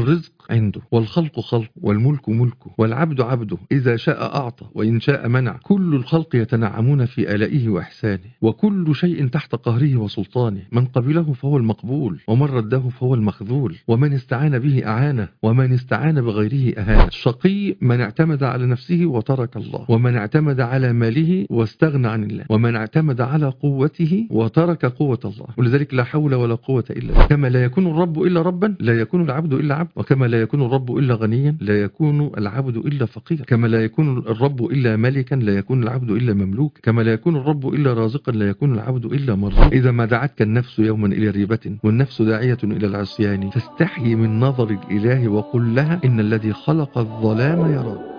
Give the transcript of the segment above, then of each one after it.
الرزق عنده والخلق خلق والملك ملكه والعبد عبده إذا شاء أعطى وإن شاء منع كل الخلق يتنعمون في آلائه وإحسانه وكل شيء تحت قهره وسلطانه من قبله فهو المقبول ومن رده فهو المخذول ومن استعان به أعانه ومن استعان بغيره أهانه الشقي من اعتمد على نفسه وترك الله ومن اعتمد على ماله واستغنى عن الله ومن اعتمد على قوته وترك قوة الله ولذلك لا حول ولا قوة إلا بالله كما لا يكون الرب إلا ربا لا يكون العبد إلا عبد وكما لا يكون الرب إلا غنيا لا يكون العبد إلا فقير كما لا يكون الرب إلا ملكا لا يكون العبد إلا مملوك كما لا يكون الرب إلا رازقا لا يكون العبد إلا مرزوق إذا ما دعتك النفس يوما إلى ريبة والنفس داعية إلى العصيان فاستحي من نظر الإله وقل لها إن الذي خلق الظلام يراك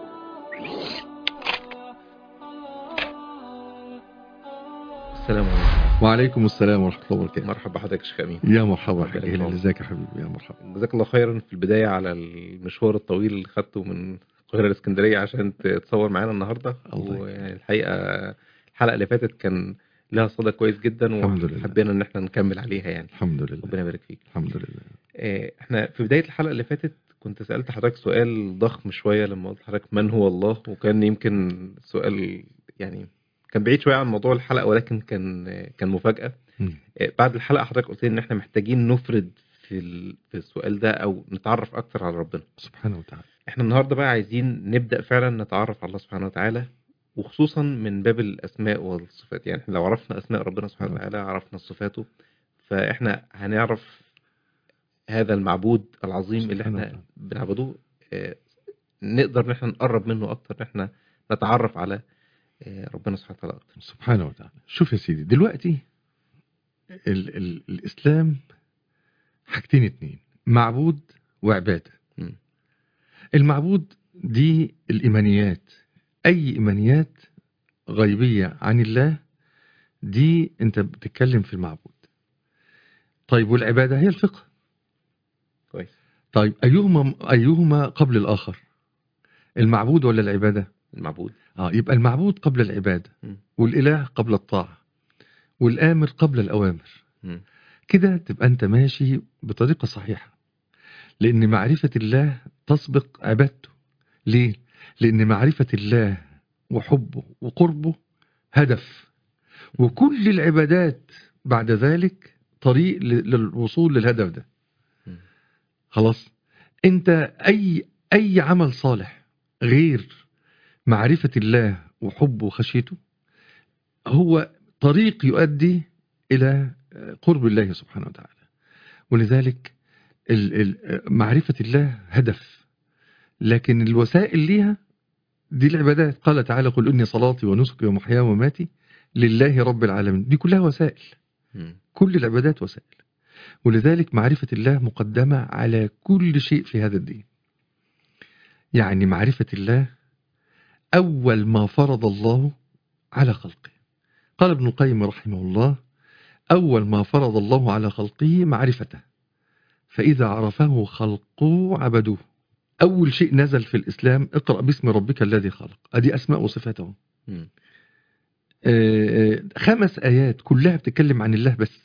السلام عليكم وعليكم السلام ورحمة الله وبركاته مرحبا بحضرتك يا شيخ امين يا مرحبا مرحبا حبيبي بك. ازيك يا حبيبي يا مرحبا جزاك الله خيرا في البدايه على المشوار الطويل اللي خدته من القاهره لاسكندريه عشان تتصور معانا النهارده الله ويعني الحقيقه الحلقه اللي فاتت كان لها صدى كويس جدا الحمد لله. وحبينا ان احنا نكمل عليها يعني الحمد لله ربنا يبارك فيك الحمد لله آه، احنا في بدايه الحلقه اللي فاتت كنت سالت حضرتك سؤال ضخم شويه لما قلت لحضرتك من هو الله وكان يمكن سؤال يعني كان بعيد شويه عن موضوع الحلقه ولكن كان كان مفاجاه مم. آه، بعد الحلقه حضرتك قلت لي ان احنا محتاجين نفرد في ال- في السؤال ده او نتعرف اكتر على ربنا سبحانه وتعالى احنا النهارده بقى عايزين نبدا فعلا نتعرف على الله سبحانه وتعالى وخصوصا من باب الاسماء والصفات يعني احنا لو عرفنا اسماء ربنا سبحانه نعم. وتعالى عرفنا صفاته فاحنا هنعرف هذا المعبود العظيم اللي سبحانه احنا وتعالى. بنعبده آه، نقدر ان احنا نقرب منه اكتر ان احنا نتعرف على آه، ربنا سبحانه وتعالى اكتر سبحانه وتعالى شوف يا سيدي دلوقتي ال ال الإسلام حاجتين اتنين معبود وعبادة مم. المعبود دي الإيمانيات أي إيمانيات غيبية عن الله دي أنت بتتكلم في المعبود طيب والعبادة هي الفقه كويس طيب أيهما أيهما قبل الآخر المعبود ولا العبادة المعبود آه يبقى المعبود قبل العبادة مم. والإله قبل الطاعة والآمر قبل الأوامر مم. كده تبقى أنت ماشي بطريقة صحيحة لأن معرفة الله تسبق عبادته ليه؟ لأن معرفة الله وحبه وقربه هدف وكل العبادات بعد ذلك طريق ل- للوصول للهدف ده مم. خلاص انت اي اي عمل صالح غير معرفة الله وحبه وخشيته هو طريق يؤدي الى قرب الله سبحانه وتعالى ولذلك ال- ال- معرفة الله هدف لكن الوسائل ليها دي العبادات قال تعالى قل إني صلاتي ونسكي ومحياي ومماتي لله رب العالمين دي كلها وسائل مم. كل العبادات وسائل ولذلك معرفة الله مقدمة على كل شيء في هذا الدين يعني معرفة الله أول ما فرض الله على خلقه قال ابن القيم رحمه الله أول ما فرض الله على خلقه معرفته فإذا عرفه خلقه عبدوه أول شيء نزل في الإسلام اقرأ باسم ربك الذي خلق أدي أسماء وصفاته مم. آه، خمس آيات كلها بتتكلم عن الله بس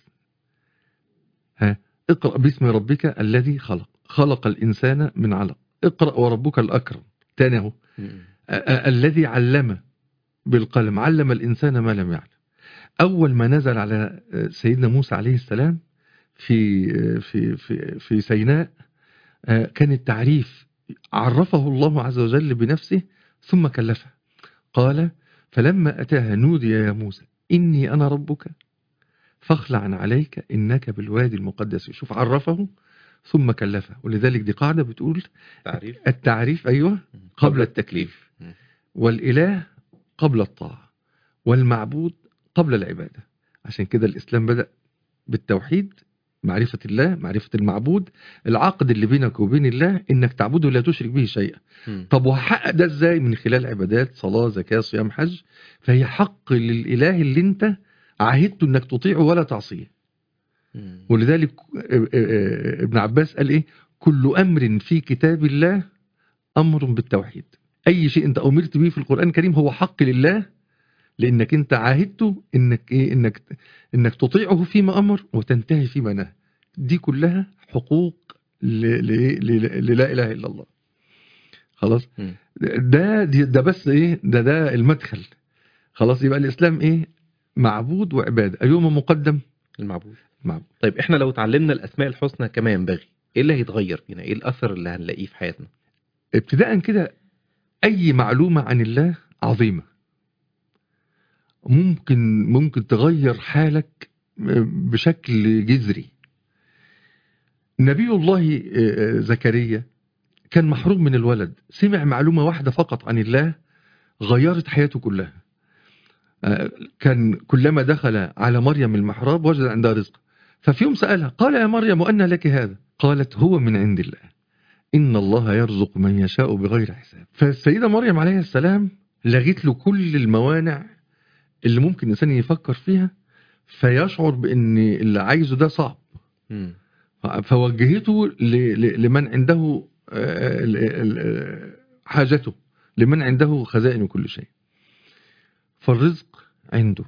ها اقرأ باسم ربك الذي خلق خلق الإنسان من علق اقرأ وربك الأكرم تاني اهو مم. آه، آه، الذي علم بالقلم علم الإنسان ما لم يعلم أول ما نزل على آه، سيدنا موسى عليه السلام في آه، في في في سيناء آه، كان التعريف عرفه الله عز وجل بنفسه ثم كلفه قال فلما أتاها نودي يا موسى إني أنا ربك فاخلع عليك إنك بالوادي المقدس شوف عرفه ثم كلفه ولذلك دي قاعدة بتقول تعريف التعريف أيوة قبل التكليف مم. والإله قبل الطاعة والمعبود قبل العبادة عشان كده الإسلام بدأ بالتوحيد معرفة الله معرفة المعبود العقد اللي بينك وبين الله إنك تعبده لا تشرك به شيئا مم. طب وهحقق ده ازاي من خلال عبادات صلاة زكاة صيام حج فهي حق للإله اللي انت عاهدته انك تطيعه ولا تعصيه مم. ولذلك آه، آه، ابن عباس قال ايه كل امر في كتاب الله امر بالتوحيد اي شيء انت امرت به في القرآن الكريم هو حق لله لانك انت عاهدته انك ايه انك انك تطيعه فيما امر وتنتهي فيما نهى دي كلها حقوق ل- ل- ل- للا اله الا الله خلاص مم. ده دي- ده بس ايه ده ده المدخل خلاص يبقى الاسلام ايه معبود وعباده ايهما مقدم المعبود معبود طيب احنا لو اتعلمنا الاسماء الحسنى كما ينبغي ايه اللي هيتغير فينا ايه الاثر اللي هنلاقيه في حياتنا ابتداء كده اي معلومه عن الله عظيمه ممكن ممكن تغير حالك بشكل جذري نبي الله آه، زكريا كان محروم من الولد سمع معلومه واحده فقط عن الله غيرت حياته كلها آه، كان كلما دخل على مريم المحراب وجد عندها رزق ففي يوم سألها قال يا مريم أن لك هذا قالت هو من عند الله إن الله يرزق من يشاء بغير حساب فالسيدة مريم عليه السلام لغت له كل الموانع اللي ممكن الإنسان يفكر فيها فيشعر بأن اللي عايزه ده صعب مم. فوجهته ل- ل- لمن عنده آه، ال- ال- حاجته لمن عنده خزائن كل شيء فالرزق عنده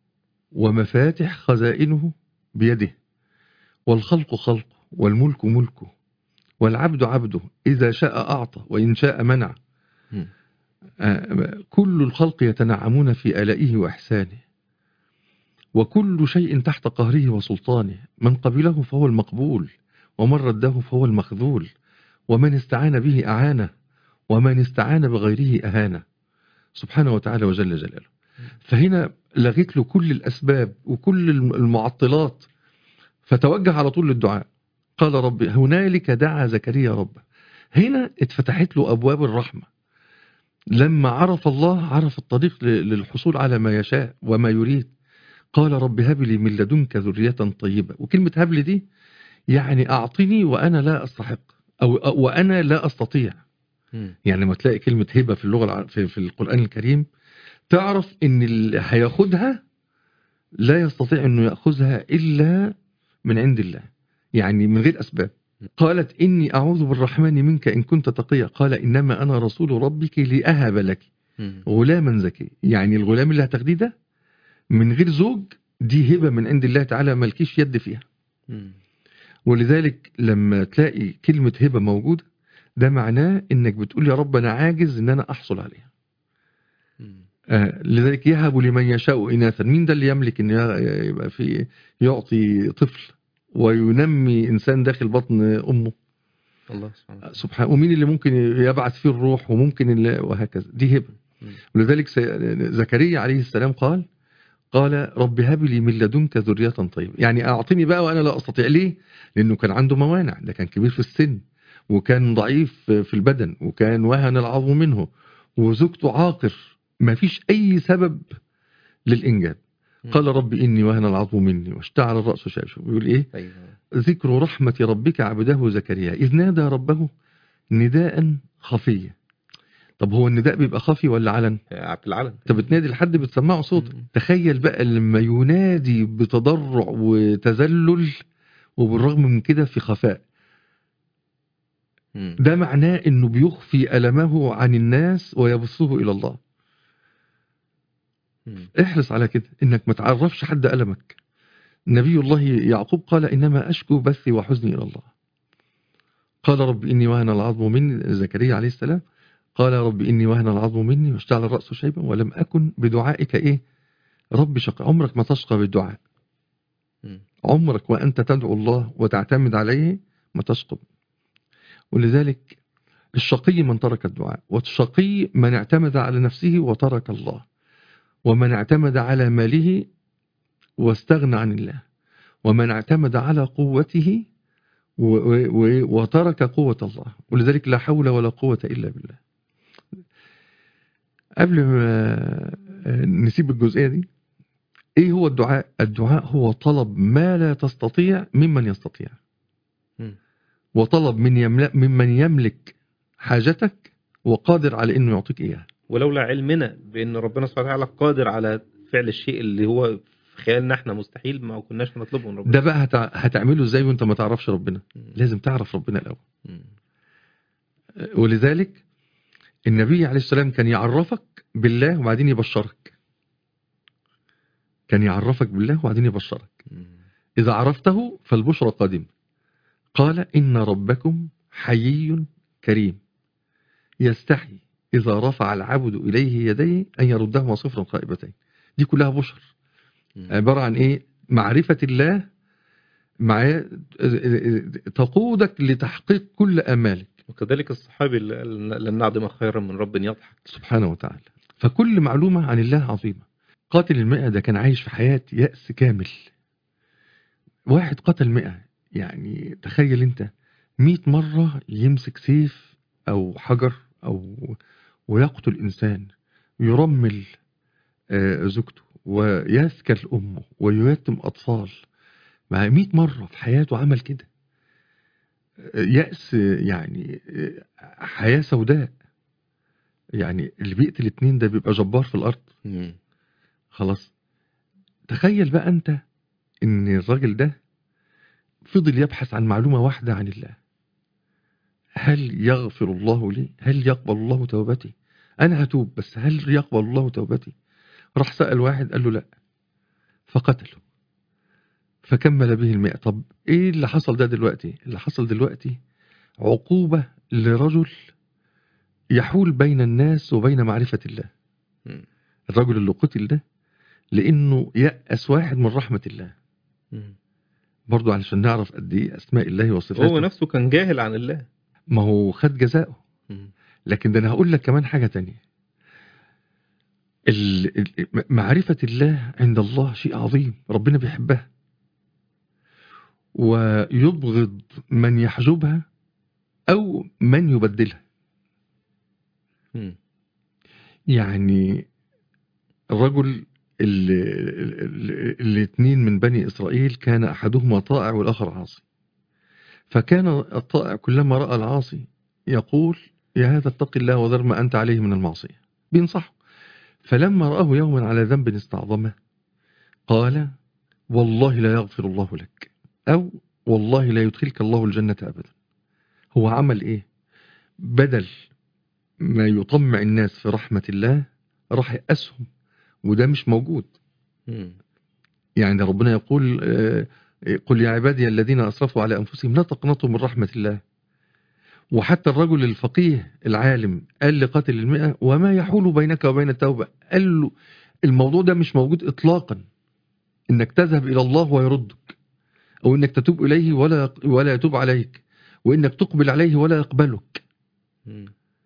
ومفاتح خزائنه بيده والخلق خلقه والملك ملكه والعبد عبده إذا شاء أعطى وإن شاء منع مم. آه، كل الخلق يتنعمون في آلائه وإحسانه وكل شيء تحت قهره وسلطانه من قبله فهو المقبول ومن رده فهو المخذول ومن استعان به أعانه ومن استعان بغيره أهانه سبحانه وتعالى وجل جلاله فهنا لغيت له كل الأسباب وكل الم- المعطلات فتوجه على طول للدعاء قال رب هنالك دعا زكريا ربه هنا اتفتحت له أبواب الرحمة لما عرف الله عرف الطريق ل- للحصول على ما يشاء وما يريد قال رب هب لي من لدنك ذرية طيبة وكلمة هب لي دي يعني أعطني وأنا لا أستحق أو أو- وأنا لا أستطيع مم. يعني لما تلاقي كلمة هبة في اللغة الع- في, في القرآن الكريم تعرف إن اللي هياخدها لا يستطيع إنه يأخذها إلا من عند الله يعني من غير أسباب قالت إني أعوذ بالرحمن منك إن كنت تقيا قال إنما أنا رسول ربك لأهب لك مم. غلاما زكي يعني الغلام اللي هتاخديه ده من غير زوج دي هبة من عند الله تعالى مالكيش يد فيها مم. ولذلك لما تلاقي كلمة هبة موجودة ده معناه انك بتقول يا رب انا عاجز ان انا احصل عليها مم. آه لذلك يهب لمن يشاء اناثا مين ده اللي يملك ان ي- يبقى في يعطي طفل وينمي انسان داخل بطن امه الله سبحانه وتعالى سبحانه ومين اللي ممكن يبعث فيه الروح وممكن اللي وهكذا دي هبه مم. ولذلك سي- زكريا عليه السلام قال قال رب هب لي من لدنك ذرية طيبة يعني أعطني بقى وأنا لا أستطيع ليه لأنه كان عنده موانع ده كان كبير في السن وكان ضعيف في البدن وكان وهن العظم منه وزوجته عاقر ما فيش أي سبب للإنجاب مم. قال رب إني وهن العظم مني واشتعل الرأس شيبا بيقول إيه ايوه ذكر رحمة ربك عبده زكريا إذ نادى ربه نداء خفيا طب هو النداء بيبقى خفي ولا علن عبد العلن انت بتنادي لحد بتسمعه صوت مم. تخيل بقى لما ينادي بتضرع وتذلل وبالرغم من كده في خفاء مم. ده معناه انه بيخفي ألمه عن الناس ويبثه إلى الله مم. احرص على كده انك ما تعرفش حد ألمك نبي الله يعقوب قال إنما أشكو بثي وحزني إلى الله قال رب إني وهن العظم مني زكريا عليه السلام قال رب إني وهن العظم مني واشتعل الرأس شيبا ولم أكن بدعائك إيه رب شقي عمرك ما تشقى بالدعاء مم. عمرك وأنت تدعو الله وتعتمد عليه ما تشقى ولذلك الشقي من ترك الدعاء والشقي من اعتمد على نفسه وترك الله ومن اعتمد على ماله واستغنى عن الله ومن اعتمد على قوته و- و- و- وترك قوة الله ولذلك لا حول ولا قوة إلا بالله قبل ما نسيب الجزئية دي ايه هو الدعاء الدعاء هو طلب ما لا تستطيع ممن يستطيع مم. وطلب من يملك ممن يملك حاجتك وقادر على انه يعطيك اياها ولولا علمنا بان ربنا سبحانه وتعالى قادر على فعل الشيء اللي هو في خيالنا احنا مستحيل ما كناش نطلبه من ربنا ده بقى هتع- هتعمله ازاي وانت ما تعرفش ربنا مم. لازم تعرف ربنا الاول مم. ولذلك النبي عليه السلام كان يعرفك بالله وبعدين يبشرك كان يعرفك بالله وبعدين يبشرك مم. إذا عرفته فالبشرى قادمة قال إن ربكم حيي كريم يستحي إذا رفع العبد إليه يديه أن يردهما صفرا خائبتين دي كلها بشر مم. عبارة عن إيه معرفة الله مع تقودك لتحقيق كل آمالك وكذلك الصحابي اللي قال لن نعدم خيرا من رب يضحك سبحانه وتعالى فكل معلومة عن الله عظيمة قاتل المئة ده كان عايش في حياة يأس كامل واحد قتل مئة يعني تخيل انت مئة مرة يمسك سيف أو حجر أو ويقتل إنسان يرمل آه، زوجته ويسكل أمه ويتم أطفال مع مئة مرة في حياته عمل كده آه، يأس آه، يعني آه، حياة سوداء يعني اللي بيقتل اتنين ده بيبقى جبار في الأرض مم. خلاص تخيل بقى أنت إن الراجل ده فضل يبحث عن معلومة واحدة عن الله هل يغفر الله لي هل يقبل الله توبتي أنا هتوب بس هل يقبل الله توبتي راح سأل واحد قال له لا فقتله فكمل به المئة طب إيه اللي حصل ده دلوقتي اللي حصل دلوقتي عقوبة لرجل يحول بين الناس وبين معرفة الله مم. الرجل اللي قتل ده لأنه يأس واحد من رحمة الله مم. برضو علشان نعرف قد ايه اسماء الله وصفاته هو نفسه كان جاهل عن الله ما هو خد جزاؤه مم. لكن ده انا هقول لك كمان حاجه تانية ال- ال- معرفه الله عند الله شيء عظيم ربنا بيحبها ويبغض من يحجبها او من يبدلها مم. يعني الرجل الاثنين من بني إسرائيل كان أحدهما طائع والآخر عاصي فكان الطائع كلما رأى العاصي يقول يا هذا اتق الله وذر ما أنت عليه من المعصية بينصحه فلما رآه يوما على ذنب استعظمه قال والله لا يغفر الله لك أو والله لا يدخلك الله الجنة أبدا هو عمل إيه بدل ما يطمع الناس في رحمة الله راح يأسهم وده مش موجود مم. يعني ربنا يقول آه، قل يا عبادي الذين أسرفوا على أنفسهم لا تقنطوا من رحمة الله وحتى الرجل الفقيه العالم قال لقاتل المئة وما يحول بينك وبين التوبة قال له الموضوع ده مش موجود إطلاقا إنك تذهب إلى الله ويردك أو إنك تتوب إليه ولا ولا يتوب عليك وإنك تقبل عليه ولا يقبلك مم.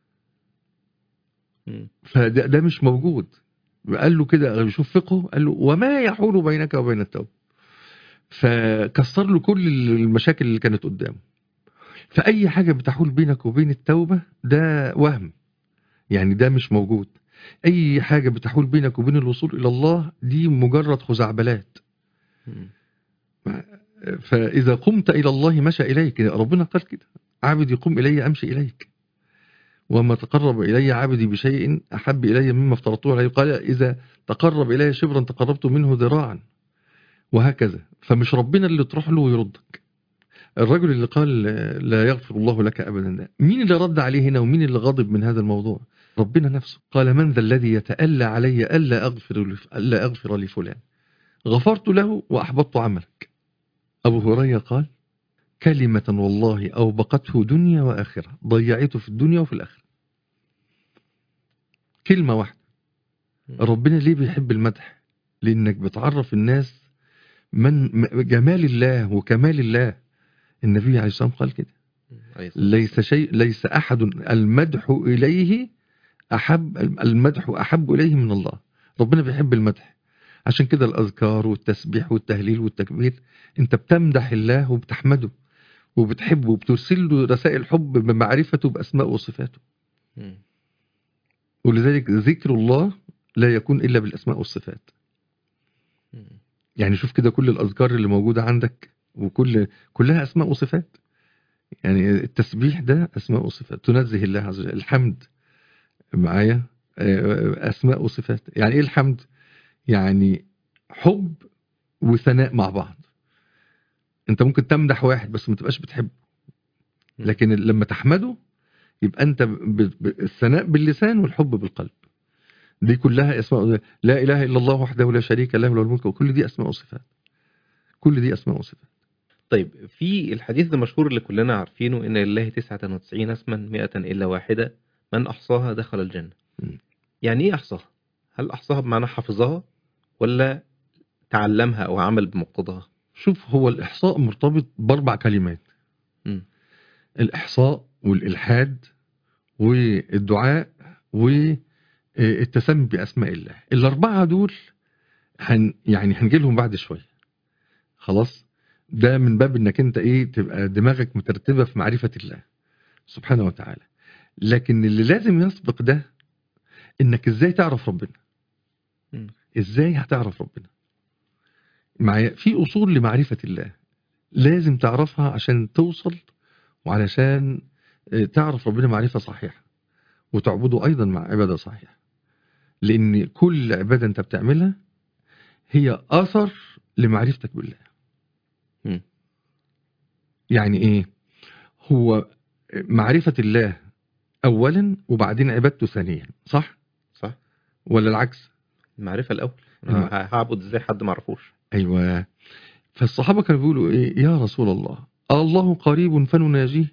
مم. فده ده مش موجود قال له كده شوف فقهه قال له وما يحول بينك وبين التوبة فكسر له كل المشاكل اللي كانت قدامه فأي حاجة بتحول بينك وبين التوبة ده وهم يعني ده مش موجود أي حاجة بتحول بينك وبين الوصول إلى الله دي مجرد خزعبلات مم. فإذا قمت إلى الله مشى إليك ربنا قال كده عبد يقوم إلي أمشي إليك وما تقرب إلي عبدي بشيء أحب إلي مما افترضته عليه قال إذا تقرب إلي شبرا تقربت منه ذراعا وهكذا فمش ربنا اللي تروح له ويردك الرجل اللي قال لا يغفر الله لك أبدا ده مين اللي رد عليه هنا ومين اللي غضب من هذا الموضوع ربنا نفسه قال من ذا الذي يتألى علي ألا أغفر, لف... ألا أغفر لفلان غفرت له وأحبطت عملك أبو هريرة قال كلمة والله أوبقته دنيا وآخرة ضيعته في الدنيا وفي الآخرة كلمة واحدة ربنا ليه بيحب المدح لأنك بتعرف الناس من جمال الله وكمال الله النبي عليه الصلاة والسلام قال كده عليه الصلاة ليس شيء ليس أحد المدح إليه أحب المدح أحب إليه من الله ربنا بيحب المدح عشان كده الأذكار والتسبيح والتهليل والتكبير أنت بتمدح الله وبتحمده وبتحبه وبترسل له رسائل حب بمعرفته بأسماء وصفاته مم. ولذلك ذكر الله لا يكون إلا بالأسماء والصفات مم. يعني شوف كده كل الأذكار اللي موجودة عندك وكل كلها أسماء وصفات يعني التسبيح ده أسماء وصفات تنزه الله عز وجل الحمد معايا آه، أسماء وصفات يعني إيه الحمد يعني حب وثناء مع بعض انت ممكن تمدح واحد بس ما تبقاش بتحبه مم. لكن لما تحمده يبقى انت ب- ب- الثناء باللسان والحب بالقلب دي كلها اسماء لا اله الا الله وحده لا شريك له له الملك وكل دي اسماء وصفات كل دي اسماء وصفات طيب في الحديث المشهور اللي كلنا عارفينه ان لله 99 اسما 100 الا واحده من احصاها دخل الجنه مم. يعني ايه احصاها هل احصاها بمعنى حفظها ولا تعلمها او عمل بمقتضاها شوف هو الإحصاء مرتبط بأربع كلمات مم. الإحصاء والإلحاد والدعاء والتسمي بأسماء الله الأربعة دول هن يعني هنجي لهم بعد شوية خلاص ده من باب انك انت ايه تبقى دماغك مترتبة في معرفة الله سبحانه وتعالى لكن اللي لازم يسبق ده انك ازاي تعرف ربنا مم. ازاي هتعرف ربنا معايا في اصول لمعرفة الله لازم تعرفها عشان توصل وعلشان آه، تعرف ربنا معرفة صحيحة وتعبده ايضا مع عبادة صحيحة لان كل عبادة انت بتعملها هي اثر لمعرفتك بالله مم. يعني ايه هو معرفة الله اولا وبعدين عبادته ثانيا صح صح ولا العكس المعرفة الاول الم- انا ه- هعبد ازاي حد ما اعرفوش ايوه فالصحابة كانوا بيقولوا ايه يا رسول الله الله قريب فنناجيه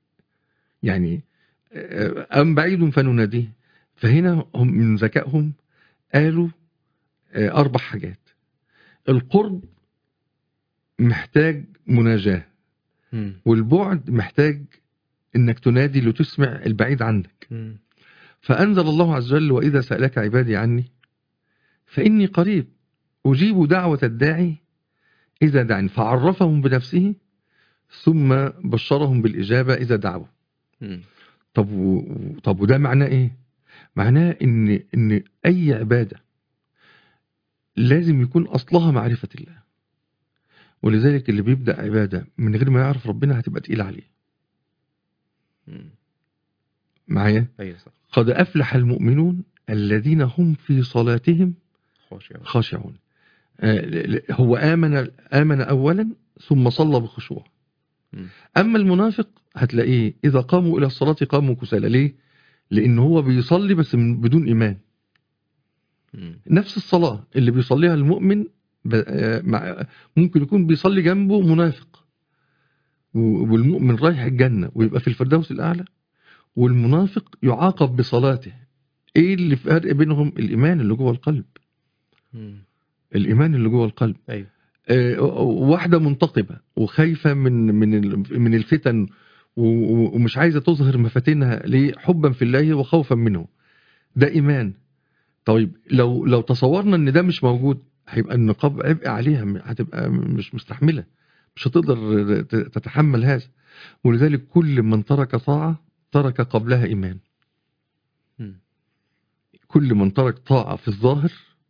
يعني آه، ام بعيد فنناديه فهنا هم من ذكائهم قالوا آه، اربع حاجات القرب محتاج مناجاه مم. والبعد محتاج انك تنادي لتسمع البعيد عنك مم. فانزل الله عز وجل واذا سالك عبادي عني فاني قريب اجيب دعوه الداعي اذا دعني فعرفهم بنفسه ثم بشرهم بالاجابه اذا دعوا مم. طب و... طب وده معناه ايه معناه ان ان اي عباده لازم يكون اصلها معرفه الله ولذلك اللي بيبدا عباده من غير ما يعرف ربنا هتبقى تقيله عليه مم. معايا ايوه صح قد أفلح المؤمنون الذين هم في صلاتهم خاشع خاشعون آه، ل- ل- هو آمن آمن أولا ثم صلى بخشوع مم. أما المنافق هتلاقيه إذا قاموا إلى الصلاة قاموا كسالى ليه؟ لأن هو بيصلي بس من بدون إيمان مم. نفس الصلاة اللي بيصليها المؤمن ب- آه، مع- ممكن يكون بيصلي جنبه منافق و- والمؤمن رايح الجنة ويبقى في الفردوس الأعلى والمنافق يعاقب بصلاته ايه اللي فرق بينهم الايمان اللي جوه القلب مم. الايمان اللي جوه القلب ايوه آه، واحده منتقبه وخايفه من من ال- من الفتن و- و- ومش عايزه تظهر مفاتنها ليه حبا في الله وخوفا منه ده ايمان طيب لو لو تصورنا ان ده مش موجود هيبقى النقاب عبء عليها م- هتبقى مش مستحمله مش هتقدر ت- تتحمل هذا ولذلك كل من ترك طاعه ترك قبلها ايمان مم. كل من ترك طاعة في الظاهر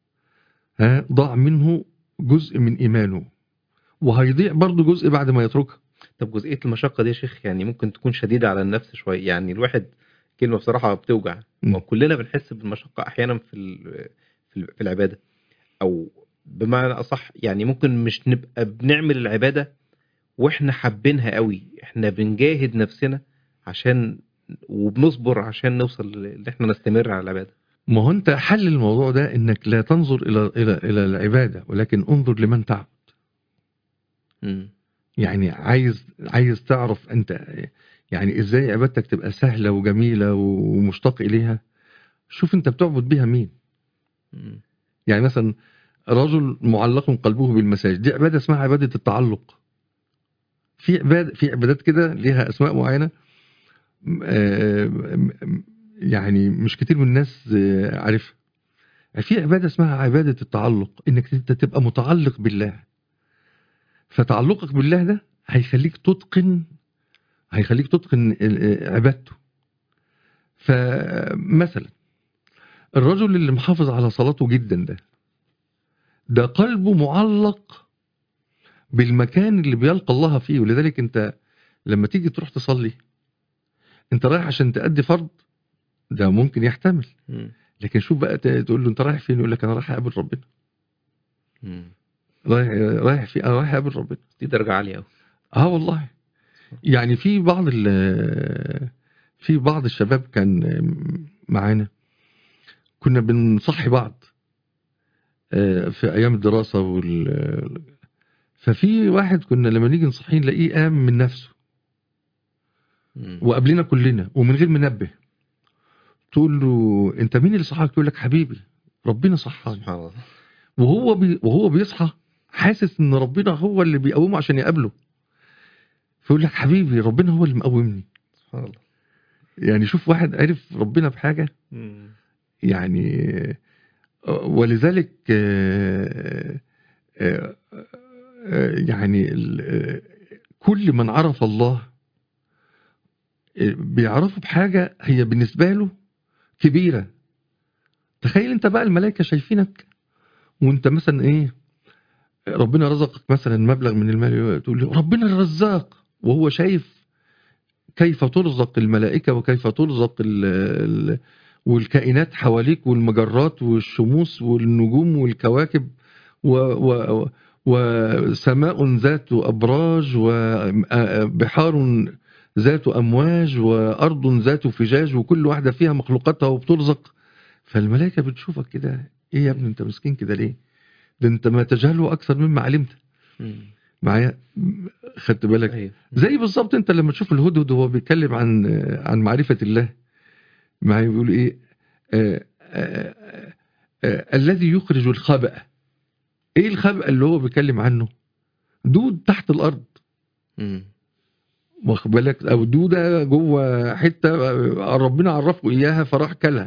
ها ضاع منه جزء من إيمانه وهيضيع برضه جزء بعد ما يتركها طب جزئية المشقة دي يا شيخ يعني ممكن تكون شديدة على النفس شوية يعني الواحد كلمة بصراحة بتوجع مم. وكلنا بنحس بالمشقة أحيانا في ال- في ال- في العبادة أو بمعنى أصح يعني ممكن مش نبقى بنعمل العبادة وإحنا حابينها قوي إحنا بنجاهد نفسنا عشان وبنصبر عشان نوصل إن إحنا نستمر على العبادة ما هو أنت حل الموضوع ده إنك لا تنظر إلى إلى إلى العبادة ولكن انظر لمن تعبد مم. يعني عايز عايز تعرف أنت يعني إزاي عبادتك تبقى سهلة وجميلة ومشتاق إليها شوف أنت بتعبد بيها مين مم. يعني مثلا رجل معلق قلبه بالمساجد دي عبادة اسمها عبادة التعلق في عبادة في عبادات كده ليها أسماء معينة م- آه، م- يعني مش كتير من الناس آه، عارفها في عبادة اسمها عبادة التعلق انك انت تبقى متعلق بالله فتعلقك بالله ده هيخليك تتقن هيخليك تتقن ال- آه، عبادته فمثلا الرجل اللي محافظ على صلاته جدا ده ده قلبه معلق بالمكان اللي بيلقى الله فيه ولذلك انت لما تيجي تروح تصلي انت رايح عشان تأدي فرض ده ممكن يحتمل مم. لكن شوف بقى ت- تقول له انت رايح فين يقول لك انا رايح اقابل ربنا مم. رايح رايح في انا رايح اقابل ربنا دي درجة عالية أوي اه والله يعني في بعض ال في بعض الشباب كان معانا كنا بنصحي بعض آه، في ايام الدراسه وال ففي واحد كنا لما نيجي نصحيه نلاقيه قام من نفسه مم. وقبلنا كلنا ومن غير منبه تقول له انت مين اللي صحاك يقول لك حبيبي ربنا صحاني سبحان الله وهو بي وهو بيصحى حاسس ان ربنا هو اللي بيقومه عشان يقابله فيقول لك حبيبي ربنا هو اللي مقومني سبحان الله يعني شوف واحد عرف ربنا بحاجه مم. يعني آه، ولذلك آه، آه، آه، يعني ال- آه، كل من عرف الله آه، بيعرفه بحاجة هي بالنسبة له كبيرة تخيل انت بقى الملائكة شايفينك وانت مثلا ايه ربنا رزقك مثلا مبلغ من المال تقول له ربنا الرزاق وهو شايف كيف ترزق الملائكة وكيف ترزق ال ال والكائنات حواليك والمجرات والشموس والنجوم والكواكب و و وسماء ذات أبراج وبحار ذات أمواج وأرض ذات فجاج وكل واحدة فيها مخلوقاتها وبترزق فالملائكة بتشوفك كده إيه يا ابني أنت مسكين كده ليه ده أنت ما تجهله أكثر مما علمت مم. معايا خدت بالك ايوه زي بالظبط انت لما تشوف الهدهد وهو بيتكلم عن عن معرفه الله معايا بيقول ايه آه آه آه آه الذي يخرج الخبأ ايه الخبأ اللي هو بيتكلم عنه دود تحت الارض مم. واخد بالك او دوده جوه حته ربنا عرفه اياها فراح كلها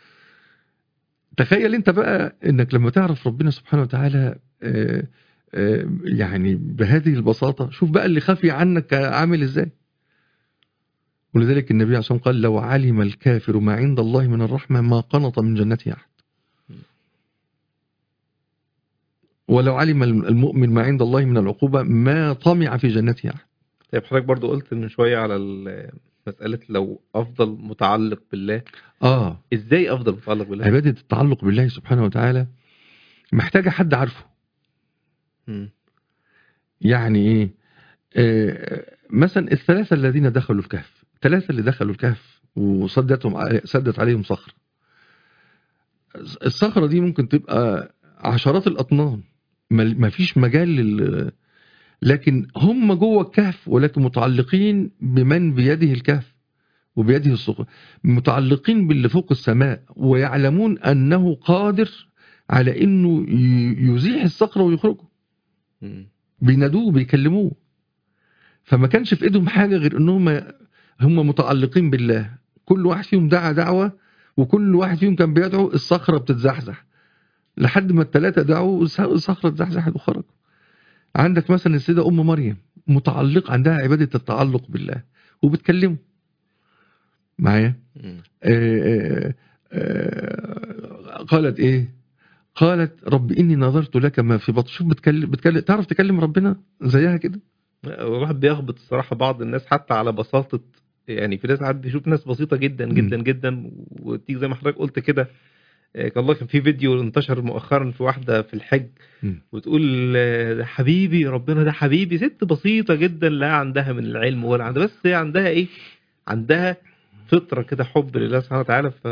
تخيل انت بقى انك لما تعرف ربنا سبحانه وتعالى آه، آه، يعني بهذه البساطه شوف بقى اللي خفي عنك عامل ازاي ولذلك النبي عليه الصلاه والسلام قال لو علم الكافر ما عند الله من الرحمه ما قنط من جنته احد ولو علم المؤمن ما عند الله من العقوبه ما طمع في جنته احد طيب حضرتك برضو قلت من شويه على ال- مساله لو افضل متعلق بالله اه ازاي افضل متعلق بالله عباده التعلق بالله سبحانه وتعالى محتاجه حد عارفه مم. يعني ايه آه، مثلا الثلاثه الذين دخلوا الكهف الثلاثه اللي دخلوا الكهف وصدتهم علي- سدت عليهم صخره الصخره دي ممكن تبقى عشرات الاطنان ما ما فيش مجال لل لكن هم جوه الكهف ولكن متعلقين بمن بيده الكهف وبيده الصخره متعلقين باللي فوق السماء ويعلمون انه قادر على انه ي- يزيح الصخره ويخرجه مم. بينادوه بيكلموه فما كانش في ايدهم حاجه غير انهم هم متعلقين بالله كل واحد فيهم دعا دعوه وكل واحد فيهم كان بيدعو الصخره بتتزحزح لحد ما الثلاثه دعوا الص- الصخره اتزحزحت وخرجوا عندك مثلا السيده ام مريم متعلق عندها عباده التعلق بالله وبتكلمه معايا مم. آه، آه، قالت ايه قالت رب اني نظرت لك ما في بطن شوف بتكلم بتكلم تعرف تكلم ربنا زيها كده الواحد بيخبط الصراحه بعض الناس حتى على بساطه يعني في ناس عاد بيشوف ناس بسيطه جدا جدا جدا وتيجي زي ما حضرتك قلت كده آه، كان الله كان في فيديو انتشر مؤخرا في واحده في الحج مم. وتقول آه، ده حبيبي ربنا ده حبيبي ست بسيطه جدا لا عندها من العلم ولا عندها بس هي عندها ايه عندها فطره كده حب لله سبحانه وتعالى ف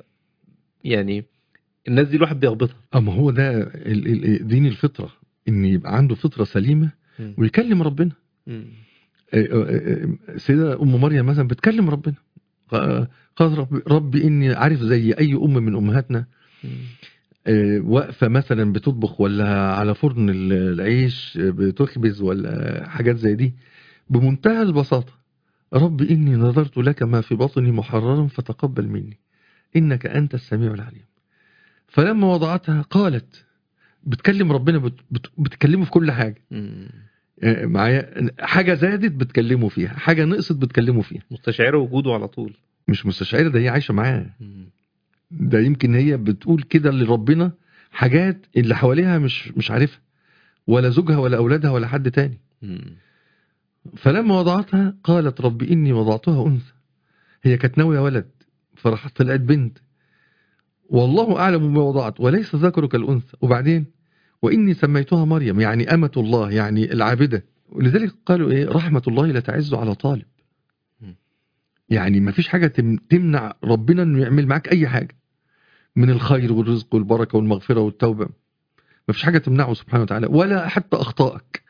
يعني الناس دي الواحد بيغبطها اما هو ده ال- ال- دين الفطره ان يبقى عنده فطره سليمه ويكلم ربنا مم. آه، آه، آه، سيده ام مريم مثلا بتكلم ربنا قا- قالت رب ربي اني عارف زي اي ام من امهاتنا مم. آه، واقفه مثلا بتطبخ ولا على فرن ال- العيش آه، بتخبز ولا حاجات زي دي بمنتهى البساطه رب اني نظرت لك ما في بطني محررا فتقبل مني انك انت السميع العليم فلما وضعتها قالت بتكلم ربنا بت بت بتكلمه في كل حاجه مم. آه، معايا حاجه زادت بتكلمه فيها حاجه نقصت بتكلمه فيها مستشعره وجوده على طول مش مستشعره ده هي عايشه معاه مم. ده يمكن هي بتقول كده لربنا حاجات اللي حواليها مش مش عارفها ولا زوجها ولا اولادها ولا حد تاني مم. فلما وضعتها قالت رب اني وضعتها انثى هي كانت ناويه ولد فراحت طلعت بنت والله اعلم بما وضعت وليس ذكر كالانثى وبعدين واني سميتها مريم يعني امه الله يعني العابده ولذلك قالوا ايه رحمه الله لا تعز على طالب مم. يعني ما فيش حاجه تم- تمنع ربنا انه يعمل معاك اي حاجه من الخير والرزق والبركه والمغفره والتوبه ما فيش حاجه تمنعه سبحانه وتعالى ولا حتى اخطائك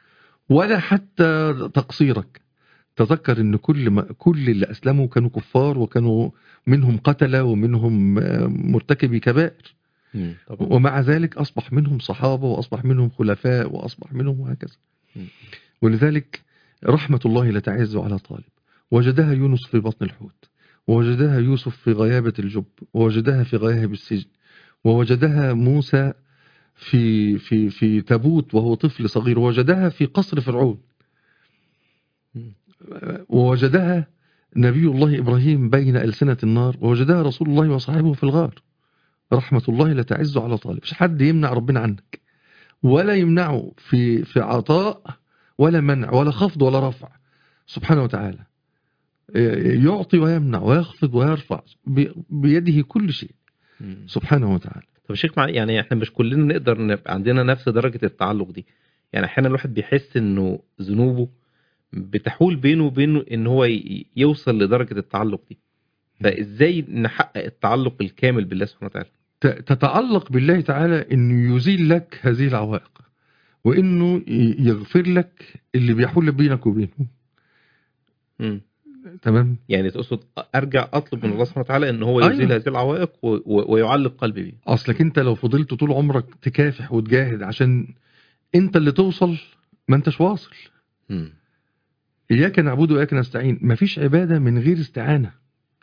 ولا حتى تقصيرك تذكر ان كل ما كل اللي اسلموا كانوا كفار وكانوا منهم قتله ومنهم آه، مرتكبي كبائر مم. طبعا ومع ذلك أصبح منهم صحابة وأصبح منهم خلفاء وأصبح منهم وهكذا م. ولذلك رحمة الله لا تعز على طالب وجدها يونس في بطن الحوت ووجدها يوسف في غيابة الجب ووجدها في غياب السجن ووجدها موسى في في في تابوت وهو طفل صغير ووجدها في قصر فرعون م. ووجدها نبي الله إبراهيم بين ألسنة النار ووجدها رسول الله وصحبه في الغار رحمة الله لا تعز على طالب مش حد يمنع ربنا عنك ولا يمنعه في في عطاء ولا منع ولا خفض ولا رفع سبحانه وتعالى يعطي ويمنع ويخفض ويرفع ب- بيده كل شيء مم. سبحانه وتعالى طب شيخ مع يعني احنا مش كلنا نقدر نبقى عندنا نفس درجة التعلق دي يعني احيانا الواحد بيحس انه ذنوبه بتحول بينه وبينه ان هو ي- يوصل لدرجة التعلق دي فازاي نحقق التعلق الكامل بالله سبحانه وتعالى ت- تتعلق بالله تعالى انه يزيل لك هذه العوائق وانه ي- يغفر لك اللي بيحول بينك وبينه مم. تمام يعني تقصد ارجع اطلب من الله سبحانه وتعالى ان هو يزيل أيوة. هذه العوائق و... و... ويعلق قلبي بيه اصلك انت لو فضلت طول عمرك تكافح وتجاهد عشان انت اللي توصل ما انتش واصل مم. اياك نعبد واياك نستعين مفيش عباده من غير استعانه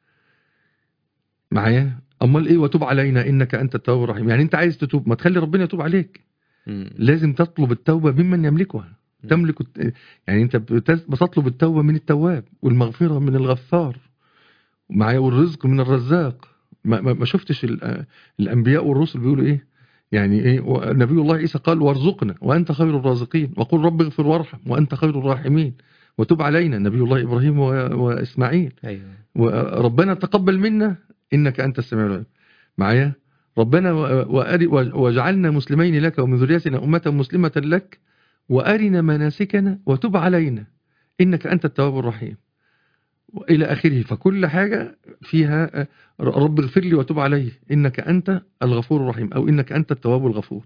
معايا امال ايه وتوب علينا انك انت التواب الرحيم يعني انت عايز تتوب ما تخلي ربنا يتوب عليك مم. لازم تطلب التوبه ممن يملكها مم. تملك الت- يعني انت بتز- بتطلب التوبه من التواب والمغفره من الغفار معايا والرزق من الرزاق ما, ما, ما شفتش ال- الانبياء والرسل بيقولوا ايه يعني ايه و- نبي الله عيسى قال وارزقنا وانت خير الرازقين وقل رب اغفر وارحم وانت خير الراحمين وتب علينا نبي الله ابراهيم و- واسماعيل ايوه وربنا تقبل منا انك انت السميع العليم معايا ربنا و- وأري- واجعلنا مسلمين لك ومن ذريتنا امه مسلمه لك وارنا مناسكنا وتب علينا انك انت التواب الرحيم والى اخره فكل حاجه فيها آه، رب اغفر لي وتب علي انك انت الغفور الرحيم او انك انت التواب الغفور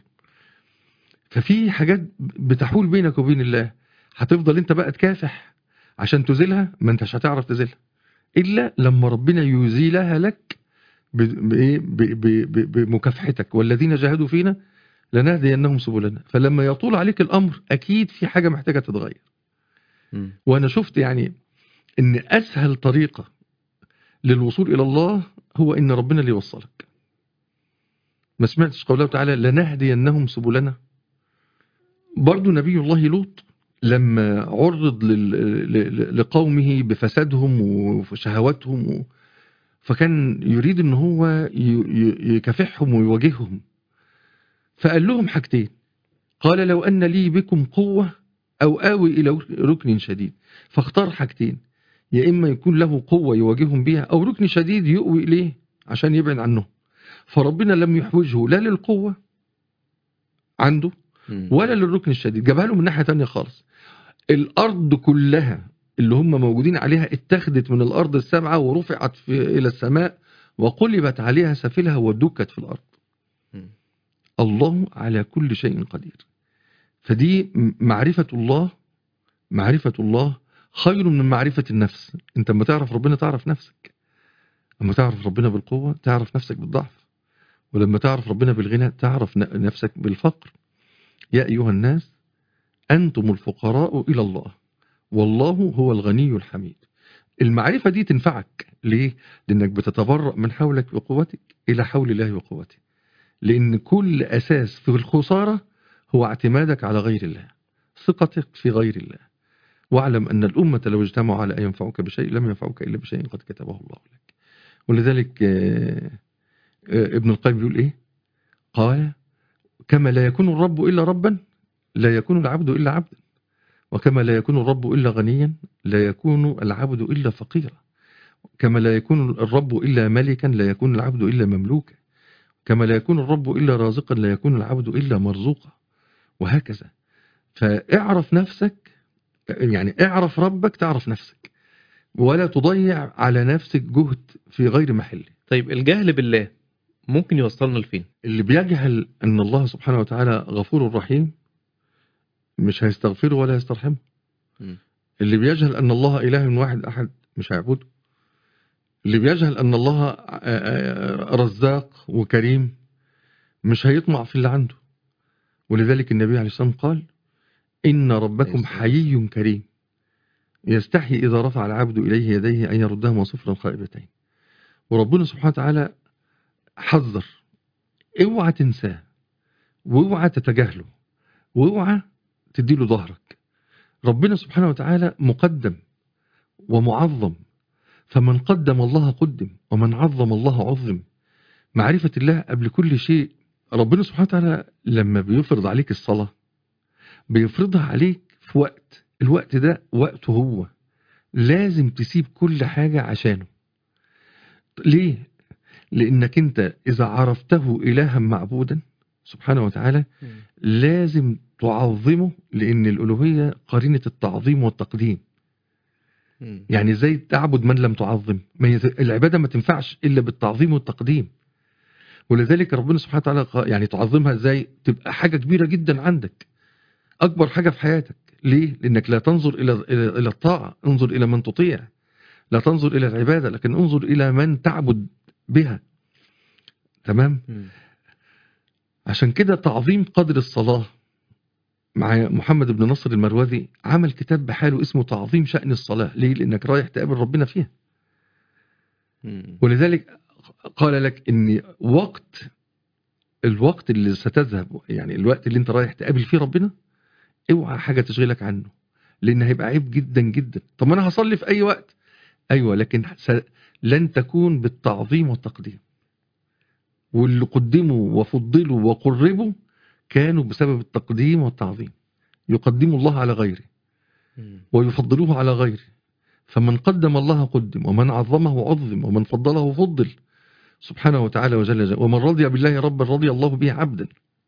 ففي حاجات بتحول بينك وبين الله هتفضل انت بقى تكافح عشان تزيلها ما انتش هتعرف تزيلها الا لما ربنا يزيلها لك ب- بإيه؟ ب- ب- ب- بمكافحتك والذين جاهدوا فينا لنهدينهم سبلنا فلما يطول عليك الامر اكيد في حاجه محتاجه تتغير مم. وانا شفت يعني ان اسهل طريقه للوصول الى الله هو ان ربنا اللي يوصلك ما سمعتش قوله تعالى لنهدينهم سبلنا برضو نبي الله لوط لما عرض لل- ل- لقومه بفسادهم وشهواتهم و- فكان يريد ان هو ي- ي- يكافحهم ويواجههم فقال لهم حاجتين قال لو ان لي بكم قوه او اوي الى ركن شديد فاختار حاجتين يا اما يكون له قوه يواجههم بها او ركن شديد يؤوي اليه عشان يبعد عنهم فربنا لم يحوجه لا للقوه عنده مم. ولا للركن الشديد جابها له من ناحيه تانية خالص الارض كلها اللي هم موجودين عليها اتخذت من الارض السبعه ورفعت في الى السماء وقلبت عليها سفلها ودكت في الارض مم. الله على كل شيء قدير فدي م- معرفة الله معرفة الله خير من معرفة النفس انت لما تعرف ربنا تعرف نفسك لما تعرف ربنا بالقوة تعرف نفسك بالضعف ولما تعرف ربنا بالغنى تعرف ن- نفسك بالفقر يا أيها الناس أنتم الفقراء إلى الله والله هو الغني الحميد المعرفة دي تنفعك ليه؟ لأنك بتتبرأ من حولك بقوتك إلى حول الله وقوته لأن كل أساس في الخسارة هو اعتمادك على غير الله ثقتك في غير الله واعلم أن الأمة لو اجتمعوا على أن ينفعوك بشيء لم ينفعوك إلا بشيء قد كتبه الله لك ولذلك آه، آه، ابن القيم بيقول إيه قال كما لا يكون الرب إلا ربا لا يكون العبد إلا عبدا وكما لا يكون الرب إلا غنيا لا يكون العبد إلا فقيرا كما لا يكون الرب إلا ملكا لا يكون العبد إلا مملوكا كما لا يكون الرب إلا رازقا لا يكون العبد إلا مرزوقا وهكذا فاعرف نفسك يعني اعرف ربك تعرف نفسك ولا تضيع على نفسك جهد في غير محله طيب الجهل بالله ممكن يوصلنا لفين اللي بيجهل أن الله سبحانه وتعالى غفور رحيم مش هيستغفره ولا يسترحمه مم. اللي بيجهل أن الله إله واحد أحد مش هيعبده اللي بيجهل أن الله آه، آه، رزاق وكريم مش هيطمع في اللي عنده ولذلك النبي عليه الصلاة والسلام قال إن ربكم السلام. حيي كريم يستحي إذا رفع العبد إليه يديه أن يردهما صفرا خائبتين وربنا سبحانه وتعالى حذر اوعى تنساه واوعى تتجاهله واوعى تديله ظهرك ربنا سبحانه وتعالى مقدم ومعظم فمن قدم الله قدم ومن عظم الله عظم معرفة الله قبل كل شيء ربنا سبحانه وتعالى لما بيفرض عليك الصلاة بيفرضها عليك في وقت الوقت ده وقته هو لازم تسيب كل حاجة عشانه ليه؟ لأنك أنت إذا عرفته إلها معبودا سبحانه وتعالى مم. لازم تعظمه لأن الألوهية قرينة التعظيم والتقديم مم. يعني ازاي تعبد من لم تعظم ما يت... العبادة ما تنفعش إلا بالتعظيم والتقديم ولذلك ربنا سبحانه وتعالى قا- يعني تعظمها ازاي تبقى حاجة كبيرة جدا عندك أكبر حاجة في حياتك ليه؟ لأنك لا تنظر إلى إلى إلى الطاعة انظر إلى من تطيع لا تنظر إلى العبادة لكن انظر إلى من تعبد بها تمام؟ مم. عشان كده تعظيم قدر الصلاة مع محمد بن نصر المروذي عمل كتاب بحاله اسمه تعظيم شأن الصلاة ليه؟ لأنك رايح تقابل ربنا فيها مم. ولذلك قال لك ان وقت الوقت اللي ستذهب يعني الوقت اللي انت رايح تقابل فيه ربنا اوعى حاجة تشغلك عنه لان هيبقى عيب جدا جدا طب ما انا هصلي في اي وقت ايوه لكن س... لن تكون بالتعظيم والتقديم واللي قدموا وفضلوا وقربوا كانوا بسبب التقديم والتعظيم يقدموا الله على غيره مم. ويفضلوه على غيره فمن قدم الله قدم ومن عظمه عظم ومن فضله فضل سبحانه وتعالى وجل جلاله ومن رضي بالله ربا رضي الله به عبدا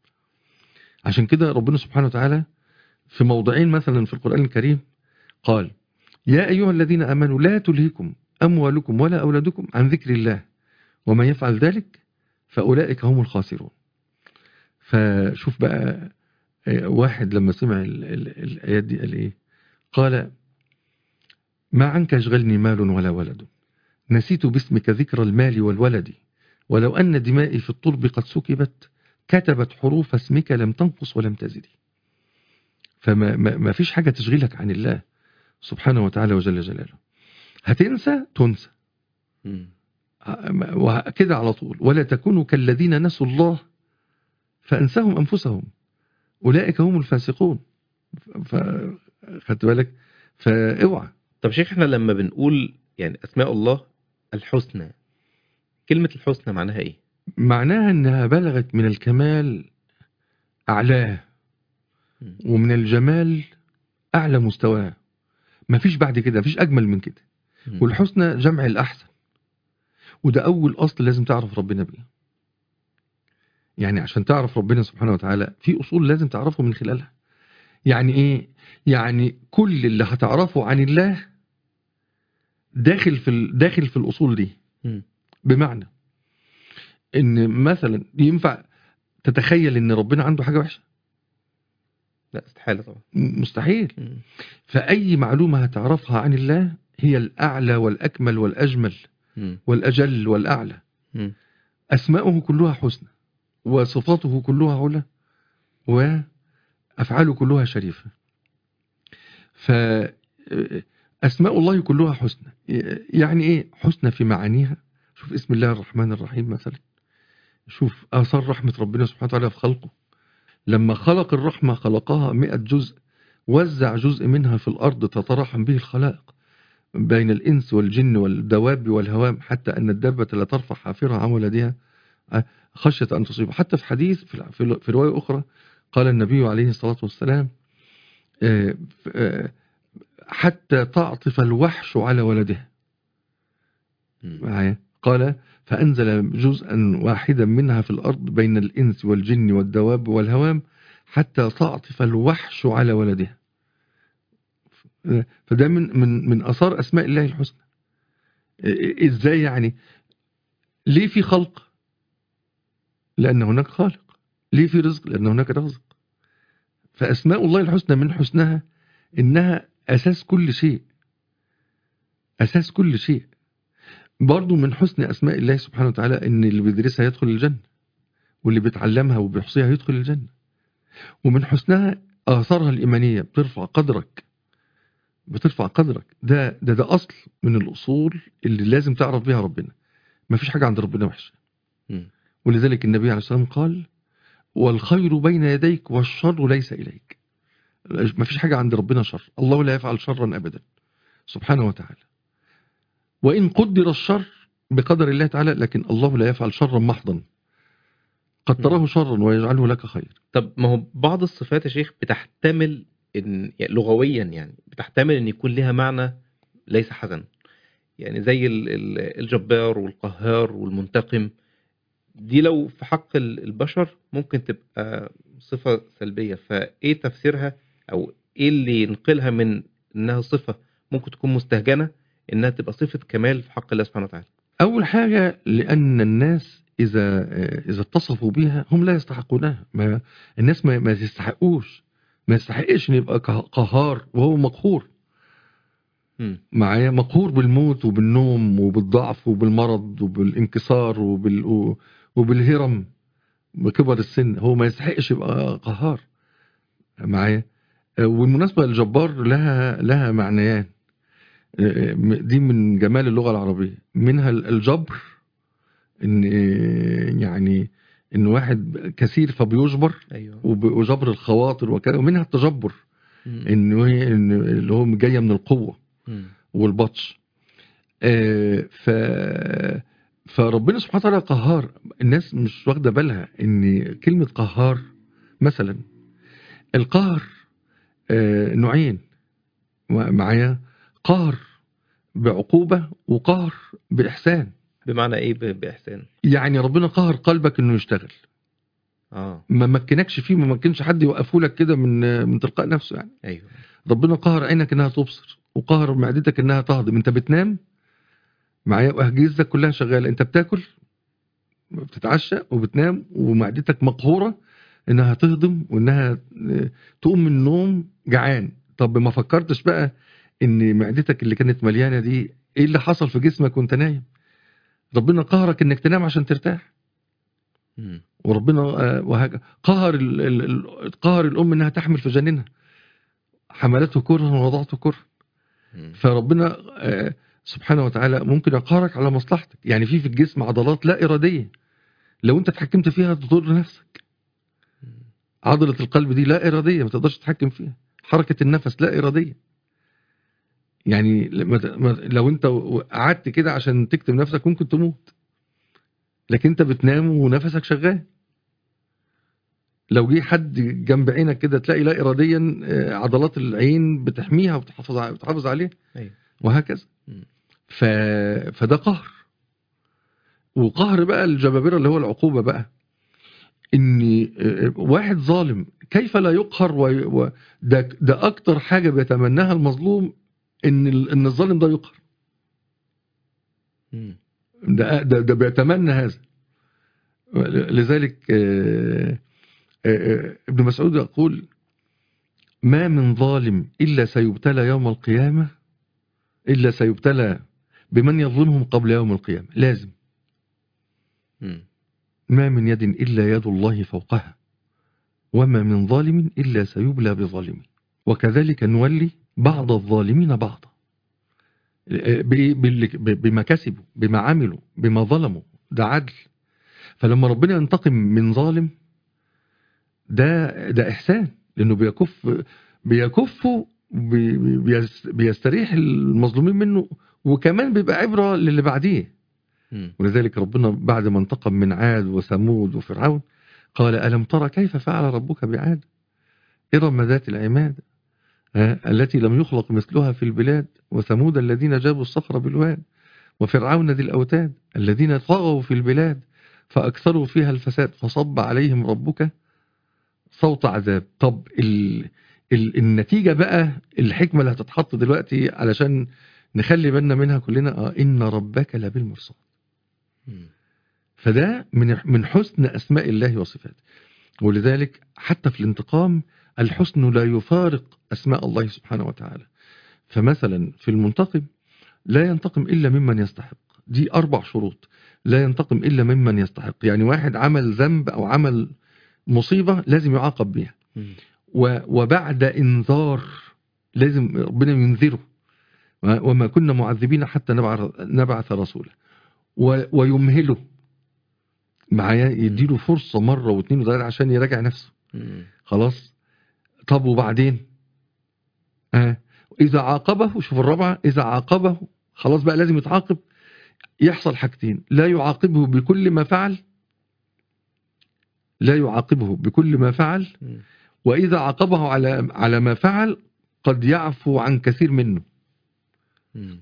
عشان كده ربنا سبحانه وتعالى في موضعين مثلا في القرآن الكريم قال يا أيها الذين آمنوا لا تلهكم أموالكم ولا أولادكم عن ذكر الله ومن يفعل ذلك فأولئك هم الخاسرون فشوف بقى آه، واحد لما سمع ال- ال- الآيات دي قال إيه قال ما عنك يشغلني مال ولا ولد نسيت باسمك ذكر المال والولد ولو أن دمائي في الترب قد سكبت كتبت حروف اسمك لم تنقص ولم تزد فما ما ما فيش حاجة تشغلك عن الله سبحانه وتعالى وجل جلاله هتنسى تنسى مم. وكده على طول ولا تكونوا كالذين نسوا الله فأنساهم أنفسهم أولئك هم الفاسقون فخدت بالك فاوعى طب شيخ احنا لما بنقول يعني اسماء الله الحسنى كلمة الحسنى معناها ايه؟ معناها انها بلغت من الكمال اعلاه مم. ومن الجمال اعلى مستواه مفيش بعد كده مفيش اجمل من كده مم. والحسنى جمع الاحسن وده اول اصل لازم تعرف ربنا بيه يعني عشان تعرف ربنا سبحانه وتعالى في اصول لازم تعرفه من خلالها يعني ايه يعني كل اللي هتعرفه عن الله داخل في ال- داخل في الاصول دي مم. بمعنى ان مثلا ينفع تتخيل ان ربنا عنده حاجه وحشه لا استحالة طبعا م- مستحيل مم. فاي معلومه هتعرفها عن الله هي الاعلى والاكمل والاجمل مم. والاجل والاعلى مم. اسماؤه كلها حسنى وصفاته كلها علا وافعاله كلها شريفه فاسماء الله كلها حسنى يعني ايه حسنى في معانيها شوف اسم الله الرحمن الرحيم مثلا شوف اثار رحمه ربنا سبحانه وتعالى في خلقه لما خلق الرحمه خلقها مئة جزء وزع جزء منها في الارض تتراحم به الخلائق بين الانس والجن والدواب والهوام حتى ان الدابه لا ترفع حافرها عن ولدها خشيه ان تصيبه حتى في حديث في في- في روايه اخرى قال النبي عليه الصلاه والسلام آه، آه، حتى تعطف الوحش على ولدها مم. معايا قال فأنزل جزءا واحدا منها في الأرض بين الإنس والجن والدواب والهوام حتى تعطف الوحش على ولدها فده من من من آثار أسماء الله الحسنى إيه- إزاي يعني ليه في خلق لأن هناك خالق ليه في رزق لأن هناك رازق فأسماء الله الحسنى من حسنها إنها أساس كل شيء أساس كل شيء برضو من حسن أسماء الله سبحانه وتعالى إن اللي بيدرسها يدخل الجنة واللي بيتعلمها وبيحصيها يدخل الجنة ومن حسنها آثارها الإيمانية بترفع قدرك بترفع قدرك ده ده ده أصل من الأصول اللي لازم تعرف بيها ربنا ما فيش حاجة عند ربنا وحشة مم. ولذلك النبي عليه الصلاة والسلام قال والخير بين يديك والشر ليس إليك ما فيش حاجة عند ربنا شر الله لا يفعل شرا أبدا سبحانه وتعالى وإن قدر الشر بقدر الله تعالى لكن الله لا يفعل شرا محضا قد تراه شرا ويجعله لك خير طب ما هو بعض الصفات يا شيخ بتحتمل ان يعني لغويا يعني بتحتمل ان يكون لها معنى ليس حسن يعني زي ال- ال- الجبار والقهار والمنتقم دي لو في حق ال- البشر ممكن تبقى صفة سلبية فايه تفسيرها او ايه اللي ينقلها من انها صفة ممكن تكون مستهجنة انها تبقى صفة كمال في حق الله سبحانه وتعالى أول حاجة لأن الناس إذا إذا اتصفوا بها هم لا يستحقونها ما الناس ما, ما يستحقوش ما يستحقش إن يبقى قه- قهار وهو مقهور مم. معايا مقهور بالموت وبالنوم وبالضعف وبالمرض وبالانكسار وبال وبالهرم بكبر السن هو ما يستحقش يبقى قهار معايا آه، والمناسبة الجبار لها لها معنيان آه، دي من جمال اللغة العربية منها الجبر ان آه، يعني ان واحد كثير فبيجبر ايوه وب- وجبر الخواطر وكذا ومنها التجبر مم. انه هي- إن اللي هو جايه من القوه مم. والبطش آه، ف فربنا سبحانه وتعالى قهار الناس مش واخده بالها ان كلمه قهار مثلا القهر آه، نوعين معايا قهر بعقوبه وقهر باحسان بمعنى ايه ب- باحسان يعني ربنا قهر قلبك انه يشتغل اه ما مكنكش فيه ما مكنش حد يوقفه لك كده من من تلقاء نفسه يعني ايوه ربنا قهر عينك انها تبصر وقهر معدتك انها تهضم انت بتنام معايا واجهزتك كلها شغاله انت بتاكل بتتعشى وبتنام ومعدتك مقهوره انها تهضم وانها آه، تقوم من النوم جعان طب ما فكرتش بقى ان معدتك اللي كانت مليانه دي ايه اللي حصل في جسمك وانت نايم ربنا قهرك انك تنام عشان ترتاح مم. وربنا آه، وهكذا قهر ال- ال- ال- قهر الام انها تحمل في جنينها حملته كرها ووضعته كرها مم. فربنا آه، سبحانه وتعالى ممكن يقهرك على مصلحتك يعني في في الجسم عضلات لا إرادية لو انت اتحكمت فيها تضر نفسك عضلة القلب دي لا إرادية ما تقدرش تتحكم فيها حركة النفس لا إرادية يعني لما ت- ما- لو انت قعدت كده عشان تكتم نفسك ممكن تموت لكن انت بتنام ونفسك شغال لو جه حد جنب عينك كده تلاقي لا إراديا آه، عضلات العين بتحميها وبتحافظ ع- بتحافظ عليها ايوه وهكذا مم. ف... فده قهر وقهر بقى الجبابرة اللي هو العقوبة بقى ان آه، واحد ظالم كيف لا يقهر و... و... ده ده اكتر حاجة بيتمناها المظلوم ان ال... ان الظالم ده يقهر مم. ده ده, ده بيتمنى هذا لذلك آه، آه، آه، ابن مسعود يقول ما من ظالم إلا سيبتلى يوم القيامة إلا سيبتلى بمن يظلمهم قبل يوم القيامة لازم مم. ما من يد إلا يد الله فوقها وما من ظالم إلا سيبلى بظالم وكذلك نولي بعض الظالمين بعضا بإيه؟ باللي- ب- بما كسبوا بما عملوا بما ظلموا ده عدل فلما ربنا ينتقم من ظالم ده ده إحسان لأنه بيكف بيكفوا بي- بيس- بيستريح المظلومين منه وكمان بيبقى عبرة للي بعديه مم. ولذلك ربنا بعد ما انتقم من عاد وثمود وفرعون قال ألم ترى كيف فعل ربك بعاد إرم ذات العماد ها، التي لم يخلق مثلها في البلاد وثمود الذين جابوا الصخر بالواد وفرعون ذي الأوتاد الذين طغوا في البلاد فأكثروا فيها الفساد فصب عليهم ربك صوت عذاب طب ال ال النتيجة بقى الحكمة اللي هتتحط دلوقتي علشان نخلي بالنا منها كلنا آه إن ربك لبالمرصاد مم. فده من من حسن اسماء الله وصفاته ولذلك حتى في الانتقام الحسن لا يفارق أسماء الله سبحانه وتعالى فمثلا في المنتقم لا ينتقم إلا ممن يستحق دي أربع شروط لا ينتقم إلا ممن يستحق يعني واحد عمل ذنب أو عمل مصيبة لازم يعاقب بيها مم. و- وبعد إنذار لازم ربنا ينذره وما كنا معذبين حتى نبعث, نبعث رسولا و- ويمهله معايا يديله فرصة مرة واثنين وثلاثة عشان يراجع نفسه مم. خلاص طب وبعدين آه. إذا عاقبه شوف الرابعة إذا عاقبه خلاص بقى لازم يتعاقب يحصل حاجتين لا يعاقبه بكل ما فعل لا يعاقبه بكل ما فعل مم. وإذا عاقبه على على ما فعل قد يعفو عن كثير منه مم.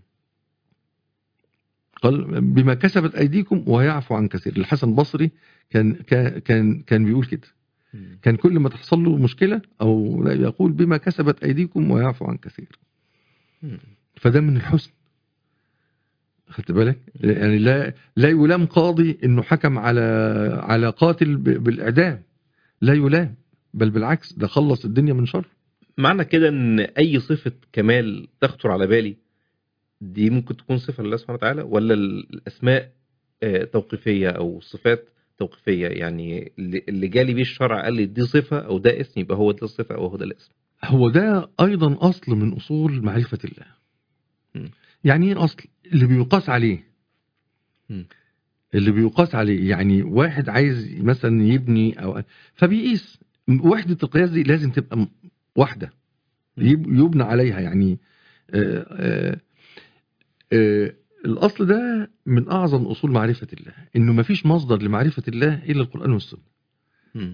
قال بما كسبت أيديكم ويعفو عن كثير الحسن البصري كان كان كان, كان بيقول كده مم. كان كل ما تحصل له مشكلة أو لا يقول بما كسبت أيديكم ويعفو عن كثير مم. فده من الحسن خدت بالك يعني لا لا يلام قاضي انه حكم على على قاتل ب- بالاعدام لا يلام بل بالعكس ده خلص الدنيا من شر معنى كده ان اي صفة كمال تخطر على بالي دي ممكن تكون صفة لله سبحانه وتعالى ولا الاسماء آه، توقيفية او الصفات توقيفية يعني اللي اللي جالي بيه الشرع قال لي دي صفة او ده اسم يبقى هو ده الصفة او هو ده الاسم هو ده ايضا اصل من اصول معرفة الله م. يعني ايه اصل اللي بيقاس عليه م. اللي بيقاس عليه يعني واحد عايز مثلا يبني او فبيقيس وحدة القياس دي لازم تبقى م- واحدة م. يب- يبنى عليها يعني آه، آه، آه، الأصل ده من أعظم أصول معرفة الله إنه مفيش مصدر لمعرفة الله إلا القرآن والسنة مم.